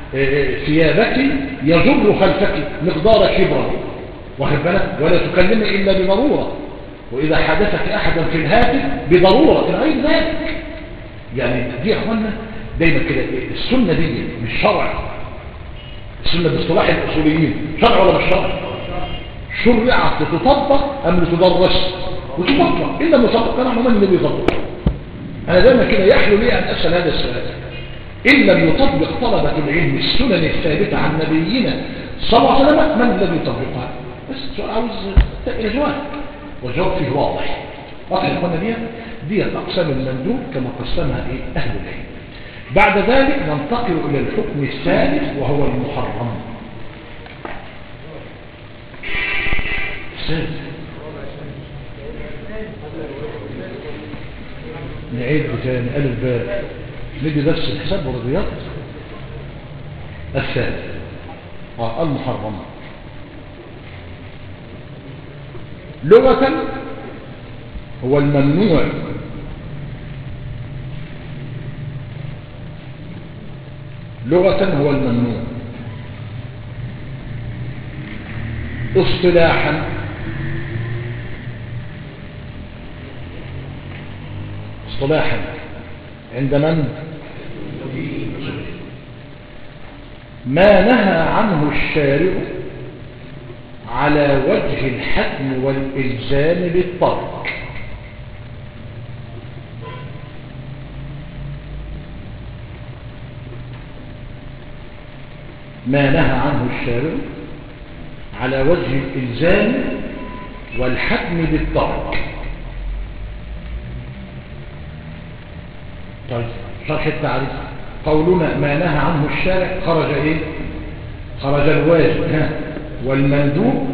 [SPEAKER 1] ثيابك يجر خلفك مقدار شبرا واخد بالك ولا تكلمي الا بضروره واذا حدثك احدا في الهاتف بضروره غير ذلك يعني دي يا اخوانا دايما كده السنة دي مش شرع السنة باصطلاح الأصوليين شرع ولا مش شرع شرعت لتطبق أم لتدرس وتطبق إلا مطبق أنا عمال اللي بيطبق أنا دايما كده يحلو لي أن أسأل هذا السؤال إن لم يطبق طلبة العلم السنن الثابتة عن نبينا صلى الله عليه وسلم من الذي يطبقها بس سؤال عاوز إلى جواب والجواب فيه واضح واضح يا إخوانا دي دي أقسام المندوب كما قسمها إيه أهل العلم بعد ذلك ننتقل إلى الحكم الثالث وهو المحرم الثالث نعيد تاني ألف باء ندي درس الحساب والرياض الثالث آه المحرم لغة هو الممنوع لغة هو الممنوع اصطلاحا اصطلاحا عند من ما نهى عنه الشارع على وجه الحتم والإلزام بالترك ما نهى عنه الشارع على وجه الإلزام والحتم بالترك طيب شرح التعريف قولنا ما نهى عنه الشارع خرج ايه خرج الواجب ها والمندوب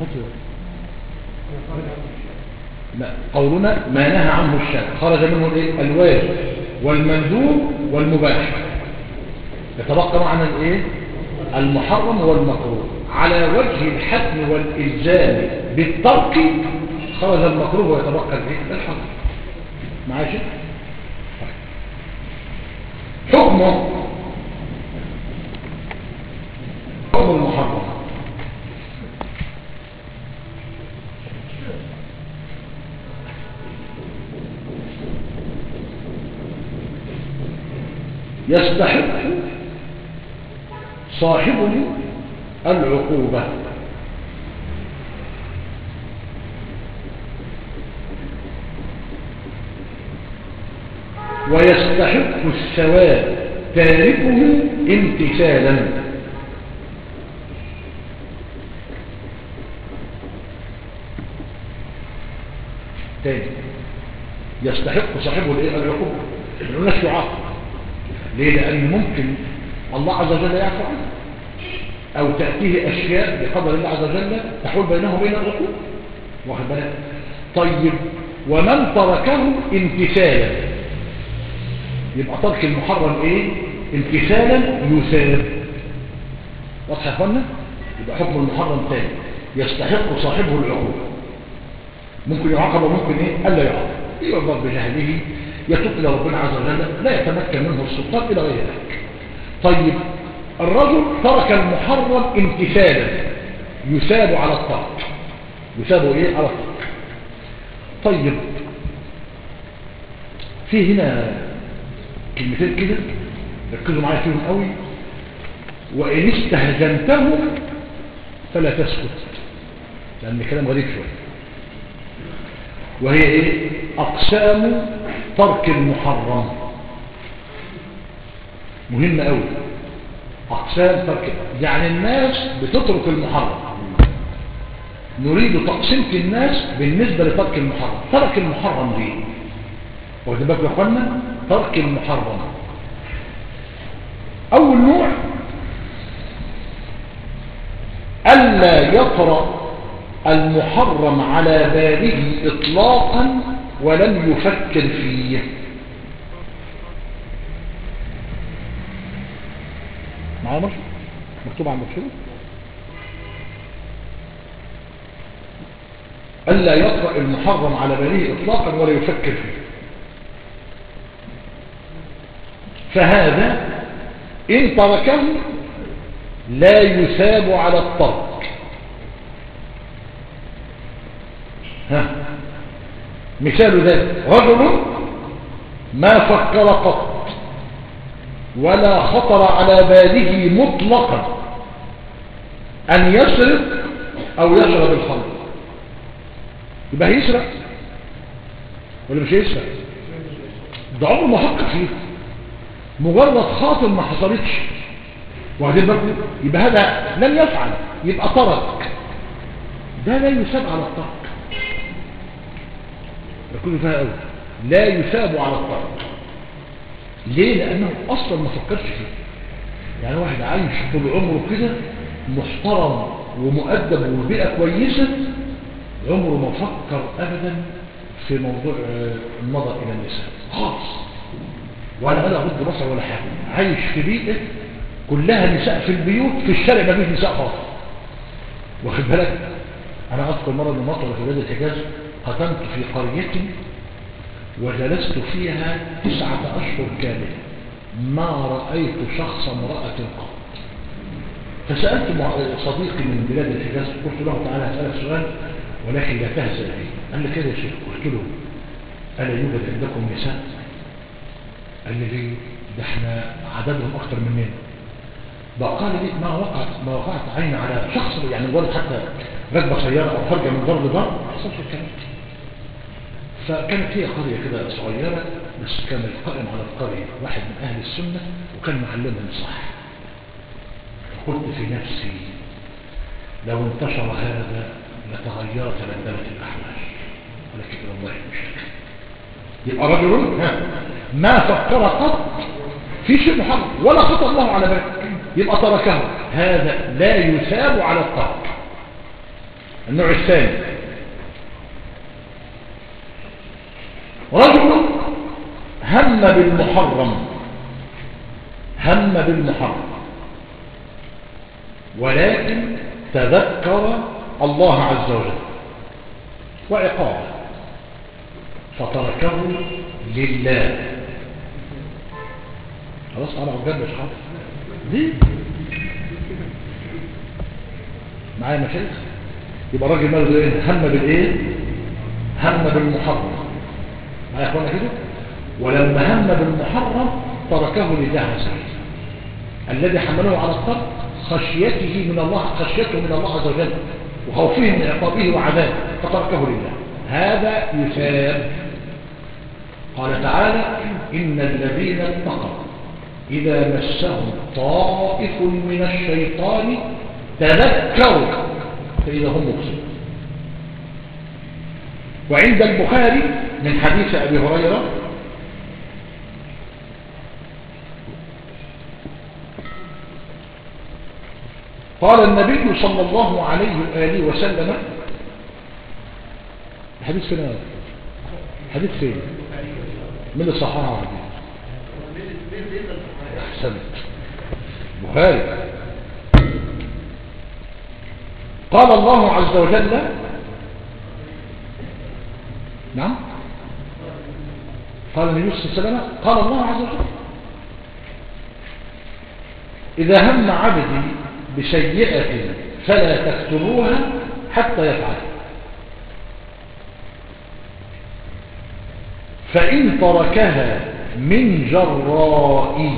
[SPEAKER 1] لا قولنا ما نهى عنه الشارع خرج منه الايه الواجب والمندوب والمباح يتبقى معنا الايه المحرم والمكروه على وجه الحتم والالزام بالترك خرج المكروه ويتبقى الايه الحرام ماشي حكمه حكم المحرم يستحق صاحبه العقوبة ويستحق الثواب تاركه امتثالا تاني يستحق صاحبه الايه العقوبة الناس يعاقب ليه لأن ممكن الله عز وجل يعفو عنه أو تأتيه أشياء بقدر الله عز وجل تحول بينه وبين العقوبة واخد بالك طيب ومن تركه امتثالا يبقى ترك المحرم ايه امتثالا يثاب واضح يا اخوانا يبقى حكم المحرم تاني يستحق صاحبه العقوبة ممكن يعاقب وممكن ايه الا يعاقب يعذر بجهله يتوب الى ربنا عز وجل لا يتمكن منه السلطان الى غير ذلك طيب الرجل ترك المحرم امتثالا يثاب على الترك يثاب ايه على الترك طيب في هنا كلمتين كده ركزوا معايا فيهم قوي وان استهزنته فلا تسكت لان كلام غريب شويه وهي ايه اقسام ترك المحرم مهم قوي اقسام ترك يعني الناس بتترك المحرم نريد تقسيمة الناس بالنسبة لترك المحرم ترك المحرم ليه واخد بالك يا اخوانا ترك المحرم اول نوع الا يطرأ المحرم على باله اطلاقا ولم يفكر فيه معايا مش مكتوب عندك كده ألا يطرأ المحرم على باله إطلاقا ولا يفكر فيه فهذا إن تركه لا يثاب على الترك ها مثال ذلك رجل ما فكر قط ولا خطر على باله مطلقا أن يسرق أو يشرب الخمر يبقى هيسرق ولا مش هيسرق ده عمره ما فكر فيه مجرد خاطر ما حصلتش وبعدين برضه يبقى هذا لم يفعل يبقى ترك ده لا يساب على الترك يكون فيها قوي لا يثاب على الترك ليه لانه اصلا ما فكرش فيه يعني واحد عايش طول عمره كده محترم ومؤدب وبيئه كويسه عمره ما فكر ابدا في موضوع النظر الى النساء خالص ولا انا ضد بصر ولا حاجه عايش في بيئه كلها نساء في البيوت في الشارع ما فيش نساء خالص واخد بالك انا اذكر مره من مطر في بلاد الحجاز قدمت في قريه وجلست فيها تسعة أشهر كاملة ما رأيت شخص امرأة قط فسألت صديقي من بلاد الحجاز قلت له تعالى أسألك سؤال ولكن لا تهزأ بي قال لي كده يا شيخ قلت له ألا يوجد عندكم نساء قال لي ليه ده احنا عددهم أكثر مننا بقى قال لي ما وقعت ما وقعت عين على شخص يعني مجرد حتى ركبة سيارة أو خارجة من ضرب ضرب ما حصلش الكلام فكانت هي قرية كده صغيرة بس كان القائم على القرية واحد من أهل السنة وكان معلمهم صح فقلت في نفسي لو انتشر هذا لتغيرت بندلة الأحوال ولكن والله مش يبقى رجل ها ما فكر قط في شيء محرم ولا خطر الله على باله يبقى تركه هذا لا يثاب على الترك النوع الثاني رجل هم بالمحرم هم بالمحرم ولكن تذكر الله عز وجل وعقابه فتركه لله خلاص انا عجب مش حاضر ليه معايا مشايخ يبقى الراجل ماله ايه هم بالايه هم بالمحرم معايا يا اخوانا كده ولما هم بالمحرم تركه لله عز وجل الذي حمله على الترك خشيته من الله خشيته من الله عز وجل وخوفه من عقابه وعذابه فتركه لله هذا يثاب قال تعالى إن الذين اتقوا إذا مسهم طائف من الشيطان تذكروا فإذا هم مبصرون وعند البخاري من حديث أبي هريرة قال النبي صلى الله عليه وآله وسلم الحديث فين هذا؟ الحديث فين من الصحابة أحسنت بخاري قال الله عز وجل نعم قال النبي صلى الله عليه وسلم قال الله عز وجل إذا هم عبدي بسيئة فلا تكتبوها حتى يفعل فإن تركها من جراء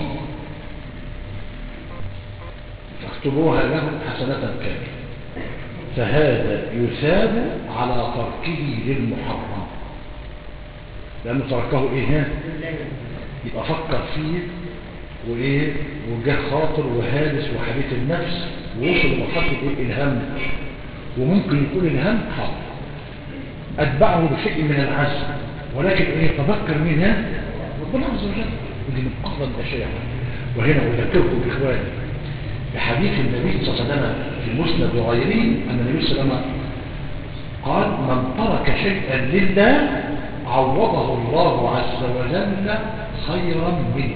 [SPEAKER 1] فاكتبوها له حسنة كاملة فهذا يثاب على تركه للمحرم لأنه تركه إيه يبقى فكر فيه وإيه وجه خاطر وهالس وحديث النفس ووصل لمرحلة إيه الهم وممكن يكون الهم حاضر أتبعه بشيء من العزم ولكن إيه تذكر مين ها ربنا عز وجل ودي من أفضل الأشياء وهنا أذكركم إخواني بحديث النبي صلى الله عليه وسلم في المسند وغيره أن النبي صلى الله عليه وسلم قال من ترك شيئا لله عوضه الله عز وجل خيرا منه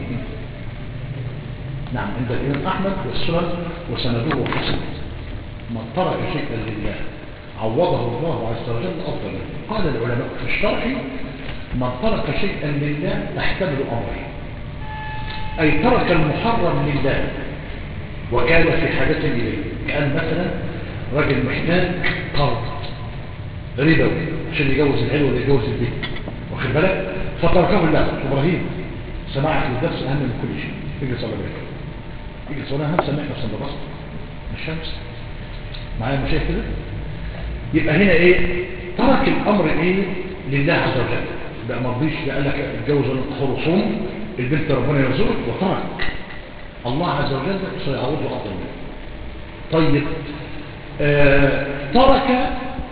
[SPEAKER 1] نعم عند الإمام أحمد والسنن وسنده حسن من ترك شيئا لله عوضه الله عز وجل أفضل منه قال العلماء في الشرح من ترك شيئا لله تحتمل أمرين أي ترك المحرم لله وكان في حاجة إليه كأن مثلا رجل محتاج قرض ربوي عشان يجوز العلو ولا يجوز البيت واخد بالك فتركه الله إبراهيم سماعك للدرس أهم من كل شيء يجي صلى الله يجي صلى هم سمعنا صلى الله الشمس معايا مشايخ كده يبقى هنا ايه ترك الامر ايه لله عز وجل بقى ما رضيش قال لك اتجوز الخرصوم البنت ربنا يرزقك وترك الله عز وجل سيعوضه افضل منه طيب آه ترك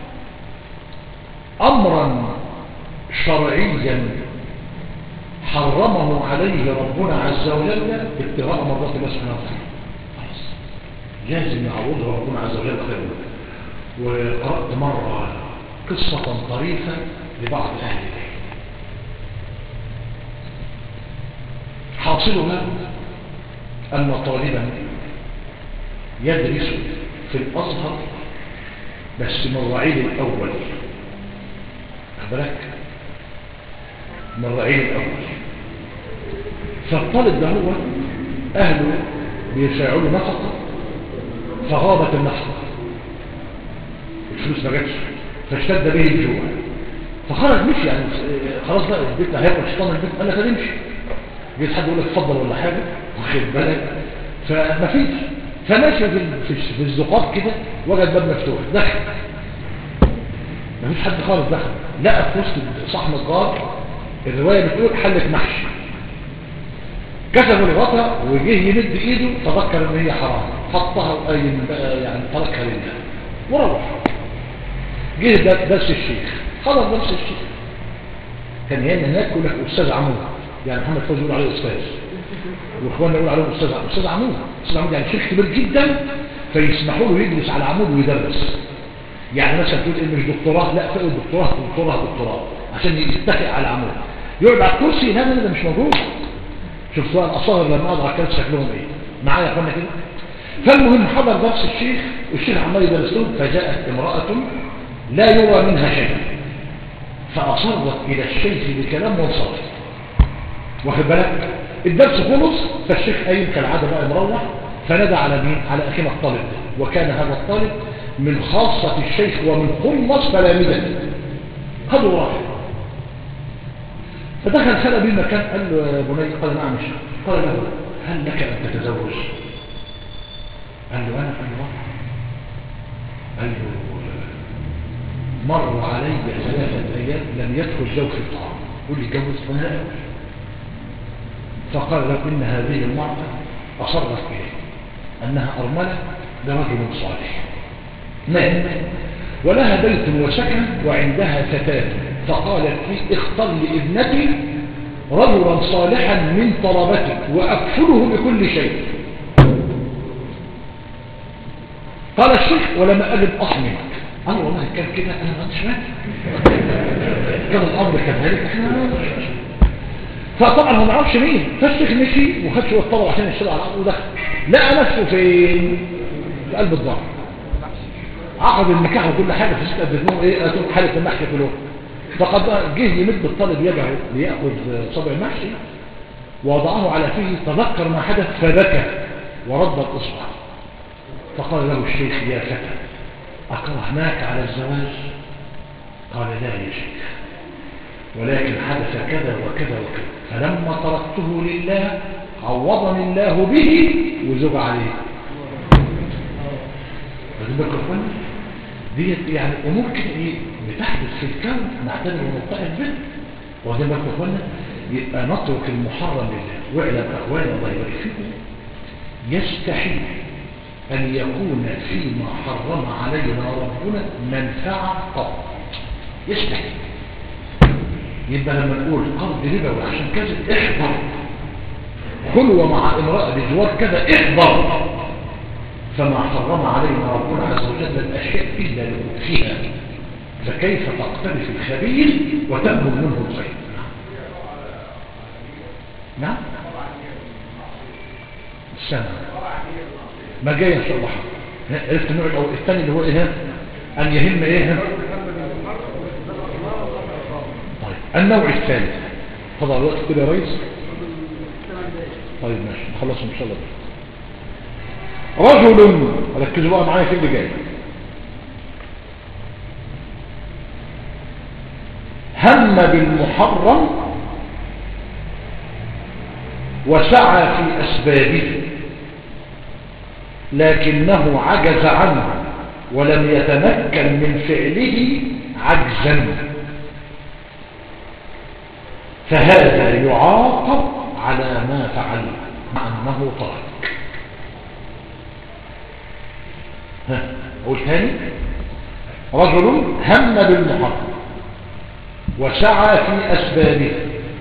[SPEAKER 1] امرا شرعيا حرمه عليه ربنا عز وجل ابتغاء مرضات الله سبحانه وتعالى خلاص لازم يعوضه ربنا عز وجل خير وقرأت مرة قصة طريفة لبعض أهل العلم حاصلها أن طالبا يدرس في الأزهر بس من رعيل الأول أخبرك من رعيل الأول فالطالب ده هو أهله بيشاعوا له نفقة فغابت النفقة الفلوس ما جاتش فاشتد به الجوع فخرج مشي يعني خلاص بقى البيت هياكل شيطان البيت قال لك هنمشي جيت حد يقول لك اتفضل ولا حاجه واخد بالك فما فيش فماشي في في, في الزقاق كده وجد باب مفتوح دخل ما فيش حد خالص دخل لقى في وسط صحن الجار الروايه بتقول حله محشي كتبوا الغطا وجه يمد ايده تذكر ان هي حرام حطها وقايم بقى يعني تركها لله وروح جه درس الشيخ خلص درس الشيخ كان هنا هناك يقول لك استاذ عمود يعني محمد فوزي يقول عليه استاذ واخواننا يقول عليهم استاذ استاذ عمود استاذ عمود يعني شيخ كبير جدا فيسمحوا له يجلس على عمود ويدرس يعني مثلا تقول إيه مش دكتوراه لا فوق الدكتوراه دكتوراه دكتوراه عشان يتكئ على عمود يقعد على الكرسي لا لا ده مش موجود شوف سؤال الاصاغر لما اضع كان شكلهم ايه معايا يا اخوانا كده فالمهم حضر درس الشيخ والشيخ عمال يدرس لهم فجاءت امراه لا يرى منها شيء فاصرت الى الشيخ بكلام وانصرف واخد بالك الدرس خلص فالشيخ قايم كالعاده بقى مروح فنادى على مين على اخينا الطالب ده وكان هذا الطالب من خاصة الشيخ ومن خلص تلامذته خدوا راح فدخل خلى بيه المكان قال له يا بني قال نعم يا شيخ قال له هل لك ان تتزوج قال له انا قال له قال له مر علي ثلاثة ايام لم يدخل جوفي الطعام قول لي جوز فانا لا أقول. فقال له إن هذه المرأة أصرت إليه أنها أرملة لرجل صالح مات ولها بيت وسكن وعندها فتاة فقالت لي اختر لابنتي رجلا صالحا من طلبتك وأكفله بكل شيء قال الشيخ ولما أجد أصمك قال والله كان كده أنا ما مش مات كان الأمر كذلك احنا ما نعرفش. فطبعا هو ما عرفش مين فالشيخ مشي وخد شويه طلب عشان يشتغل على الارض ودخل لقى نفسه فين في قلب الدار عقد النكاح وكل حاجه في ستة بذنوه ايه قالت حاله المحشي كله فقد جه يمد الطالب يده لياخذ صبع المحشي ووضعه على فيه تذكر ما حدث فبكى ورد الاصبع فقال له الشيخ يا فتى اكرهناك على الزواج قال لا يا شيخ ولكن حدث كذا وكذا وكذا فلما تركته لله عوضني الله به وزوج عليه واخد بالك يا اخوانا ديت يعني امور كده ايه بتحدث في الكون نعتبر ونطعم به واخدين بالك يا اخوانا يبقى نترك المحرم لله واعلم اخواني الله يبارك فيكم يستحيل ان يكون فيما حرم علينا ربنا منفعه قط يستحيل يبقى لما نقول قرض ربا عشان كذا احضر خلوة مع امرأة بجوار كذا احضر فما حرم علينا ربنا عز وجل الأشياء إلا لأخفيها فكيف تقترف الخبيث وتأمل منه الخير نعم السنة ما جاي ان شاء الله عرفت النوع الأول الثاني اللي هو ايه ان يهم ايه طيب النوع الثالث فضل الوقت كده يا ريس طيب ماشي نخلصهم ان شاء الله رجل ركزوا بقى معايا في اللي جاي هم بالمحرم وسعى في أسبابه لكنه عجز عنه ولم يتمكن من فعله عجزا فهذا يعاقب على ما فعل مع أنه ترك ها أقول ثاني رجل هم بالمحرم وسعى في أسبابه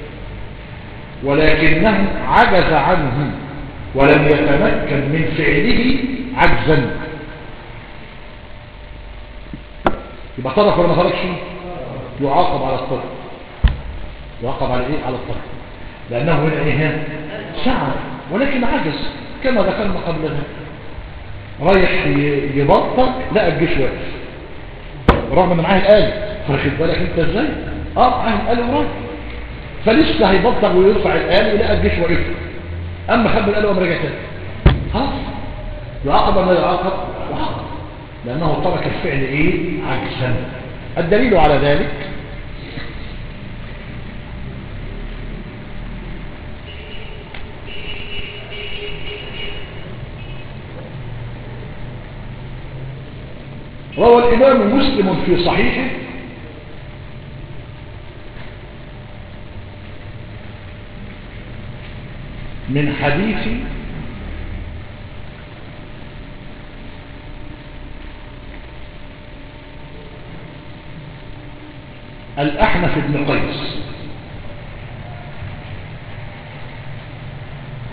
[SPEAKER 1] ولكنه عجز عنه ولم يتمكن من فعله عجزا يبقى ترك ولا ما تركش يعاقب على الترك يعاقب على ايه على الترك لانه هنا ايه سعى ولكن عجز كما ذكرنا قبلها رايح يبطل لا الجيش واقف رغم ان معاه الآلة فاخد بالك انت ازاي اه معاه الآلة وراجع فلسه هيبطل ويرفع الآلة يلاقي الجيش واقف اما خد الآلة وقام راجع تاني خلاص يعاقب ولا يعاقب يعاقب لانه ترك الفعل ايه عجزا الدليل على ذلك روى الإمام مسلم في صحيحه من حديث الأحنف بن قيس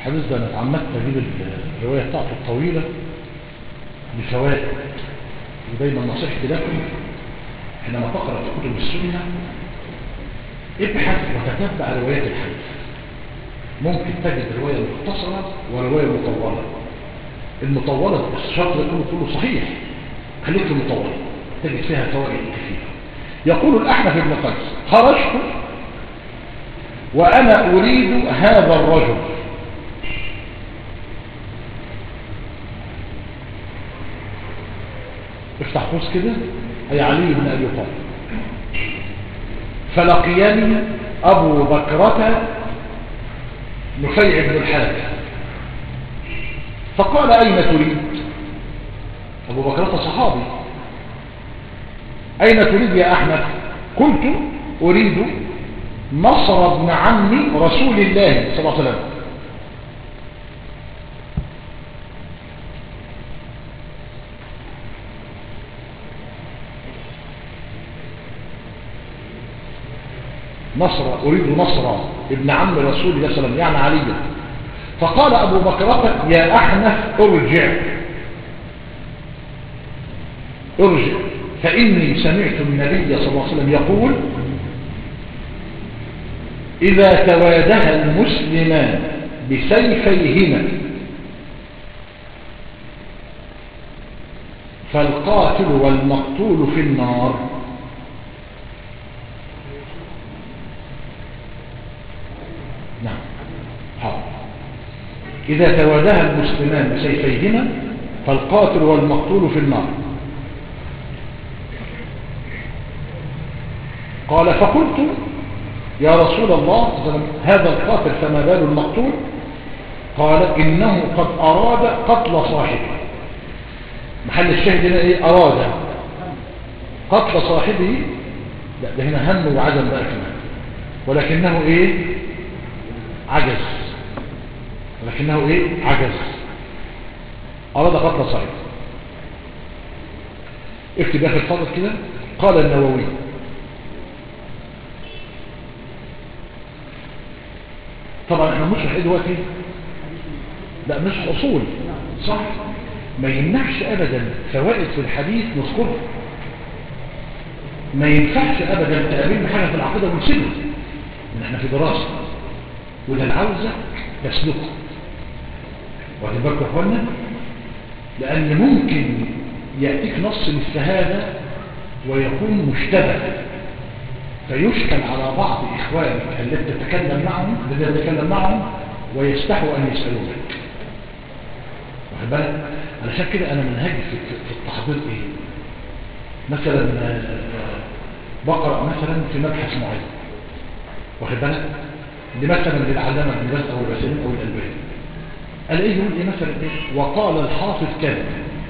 [SPEAKER 1] الحديث ده انا اتعمدت اجيب الروايه بتاعته الطويله لفوائد ودايما نصيحتي لكم حينما تقرا في كتب السنه ابحث وتتبع روايات الحديث ممكن تجد روايه مختصره وروايه مطوله المطوله الشرط ده كله كله صحيح خليك في المطوله تجد فيها فوائد كثيره يقول الاحنف بن قيس خرجت وانا اريد هذا الرجل افتح قوس كده اي علي بن ابي طالب فلقيني ابو بكرة نفيع بن الحارث فقال اين تريد ابو بكرة صحابي اين تريد يا احمد قلت اريد نصر ابن عم رسول الله صلى الله عليه وسلم نصر أريد نصر ابن عم رسول الله صلى الله عليه وسلم يعني عليا فقال أبو بكرة يا أحنف ارجع ارجع فإني سمعت النبي صلى الله عليه وسلم يقول إذا توادها المسلمان بسيفيهما فالقاتل والمقتول في النار نعم حاضر إذا توادها المسلمان بسيفيهما فالقاتل والمقتول في النار قال فقلت يا رسول الله هذا القاتل فما بال المقتول قال إنه قد أراد قتل صاحبه محل الشاهد هنا إيه أراد قتل صاحبه لا ده هنا هم وعدم بقى كمان ولكنه إيه عجز ولكنه إيه عجز أراد قتل صاحبه اكتب آخر فضل كده قال النووي طبعا احنا مش ايه دلوقتي لا مش اصول صح ما يمنعش ابدا فوائد في الحديث نذكرها ما ينفعش ابدا تقابلنا حاجه في العقيده ونسيبها ان احنا في دراسه وده العوزه تسلكه واخد بالكم يا اخوانا لان ممكن ياتيك نص مثل هذا ويكون مشتبه فيشكل على بعض إخوانك التي تتكلم معهم الذين تتكلم معهم ويستحوا أن يسألونك واخد بالك علشان كده أنا منهجي في, في التحضير إيه مثلا بقرأ مثلا في مبحث معين واخد بالك دي مثلا للعلامة ابن باز أو البسيم أو الألباني ألاقيه يقول إيه مثلا إيه وقال الحافظ كذا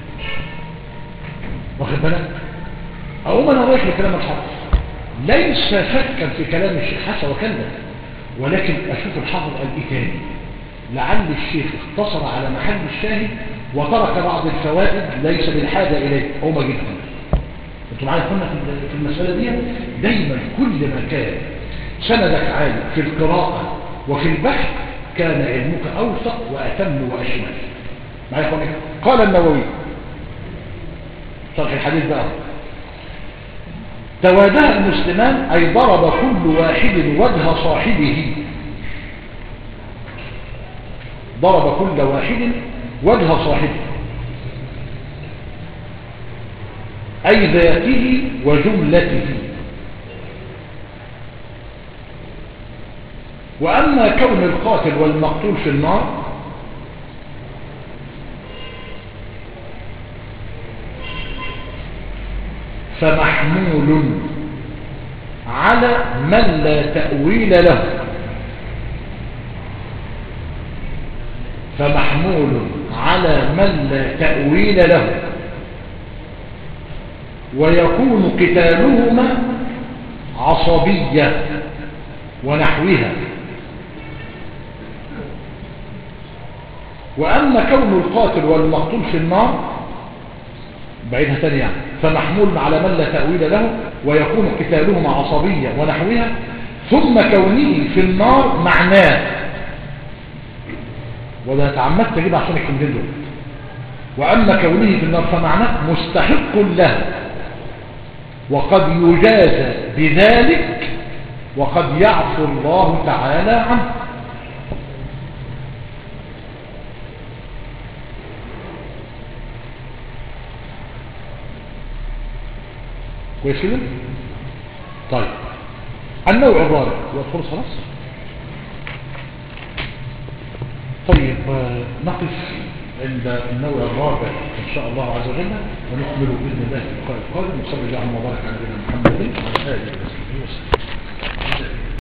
[SPEAKER 1] واخد بالك أقوم أنا رايح لكلام الحافظ ليس شكا في كلام الشيخ حسن وكذا ولكن أشوف الحافظ قال إيه تاني لعل الشيخ اختصر على محل الشاهد وترك بعض الفوائد ليس بالحاجة إليه هو ما جدا انتوا معايا كنا في المسألة دي دايما كل ما كان سندك عالي في القراءة وفي البحث كان علمك أوثق وأتم وأشمل معايا كنا قال النووي شرح الحديث بقى توادها المسلمان أي ضرب كل واحد وجه صاحبه ضرب كل واحد وجه صاحبه أي ذاته وجملته وأما كون القاتل والمقتول في النار فمحمول على من لا تأويل له فمحمول على من لا تأويل له ويكون قتالهما عصبية ونحوها وأما كون القاتل والمقتول في النار بعيدها ثانية يعني فمحمول على من لا تأويل له ويكون قتالهما عصبية ونحوها ثم كونه في النار معناه وده تعمدت اجيب عشان الكلمتين دول واما كونه في النار فمعناه مستحق له وقد يجازى بذلك وقد يعفو الله تعالى عنه كويس كده طيب النوع الرابع يدخل خلاص طيب آه، نقف عند النوع الرابع ان شاء الله عز وجل ونكمل باذن الله في اللقاء القادم وصلي الله وبارك على نبينا محمد وعلى اله وصحبه وسلم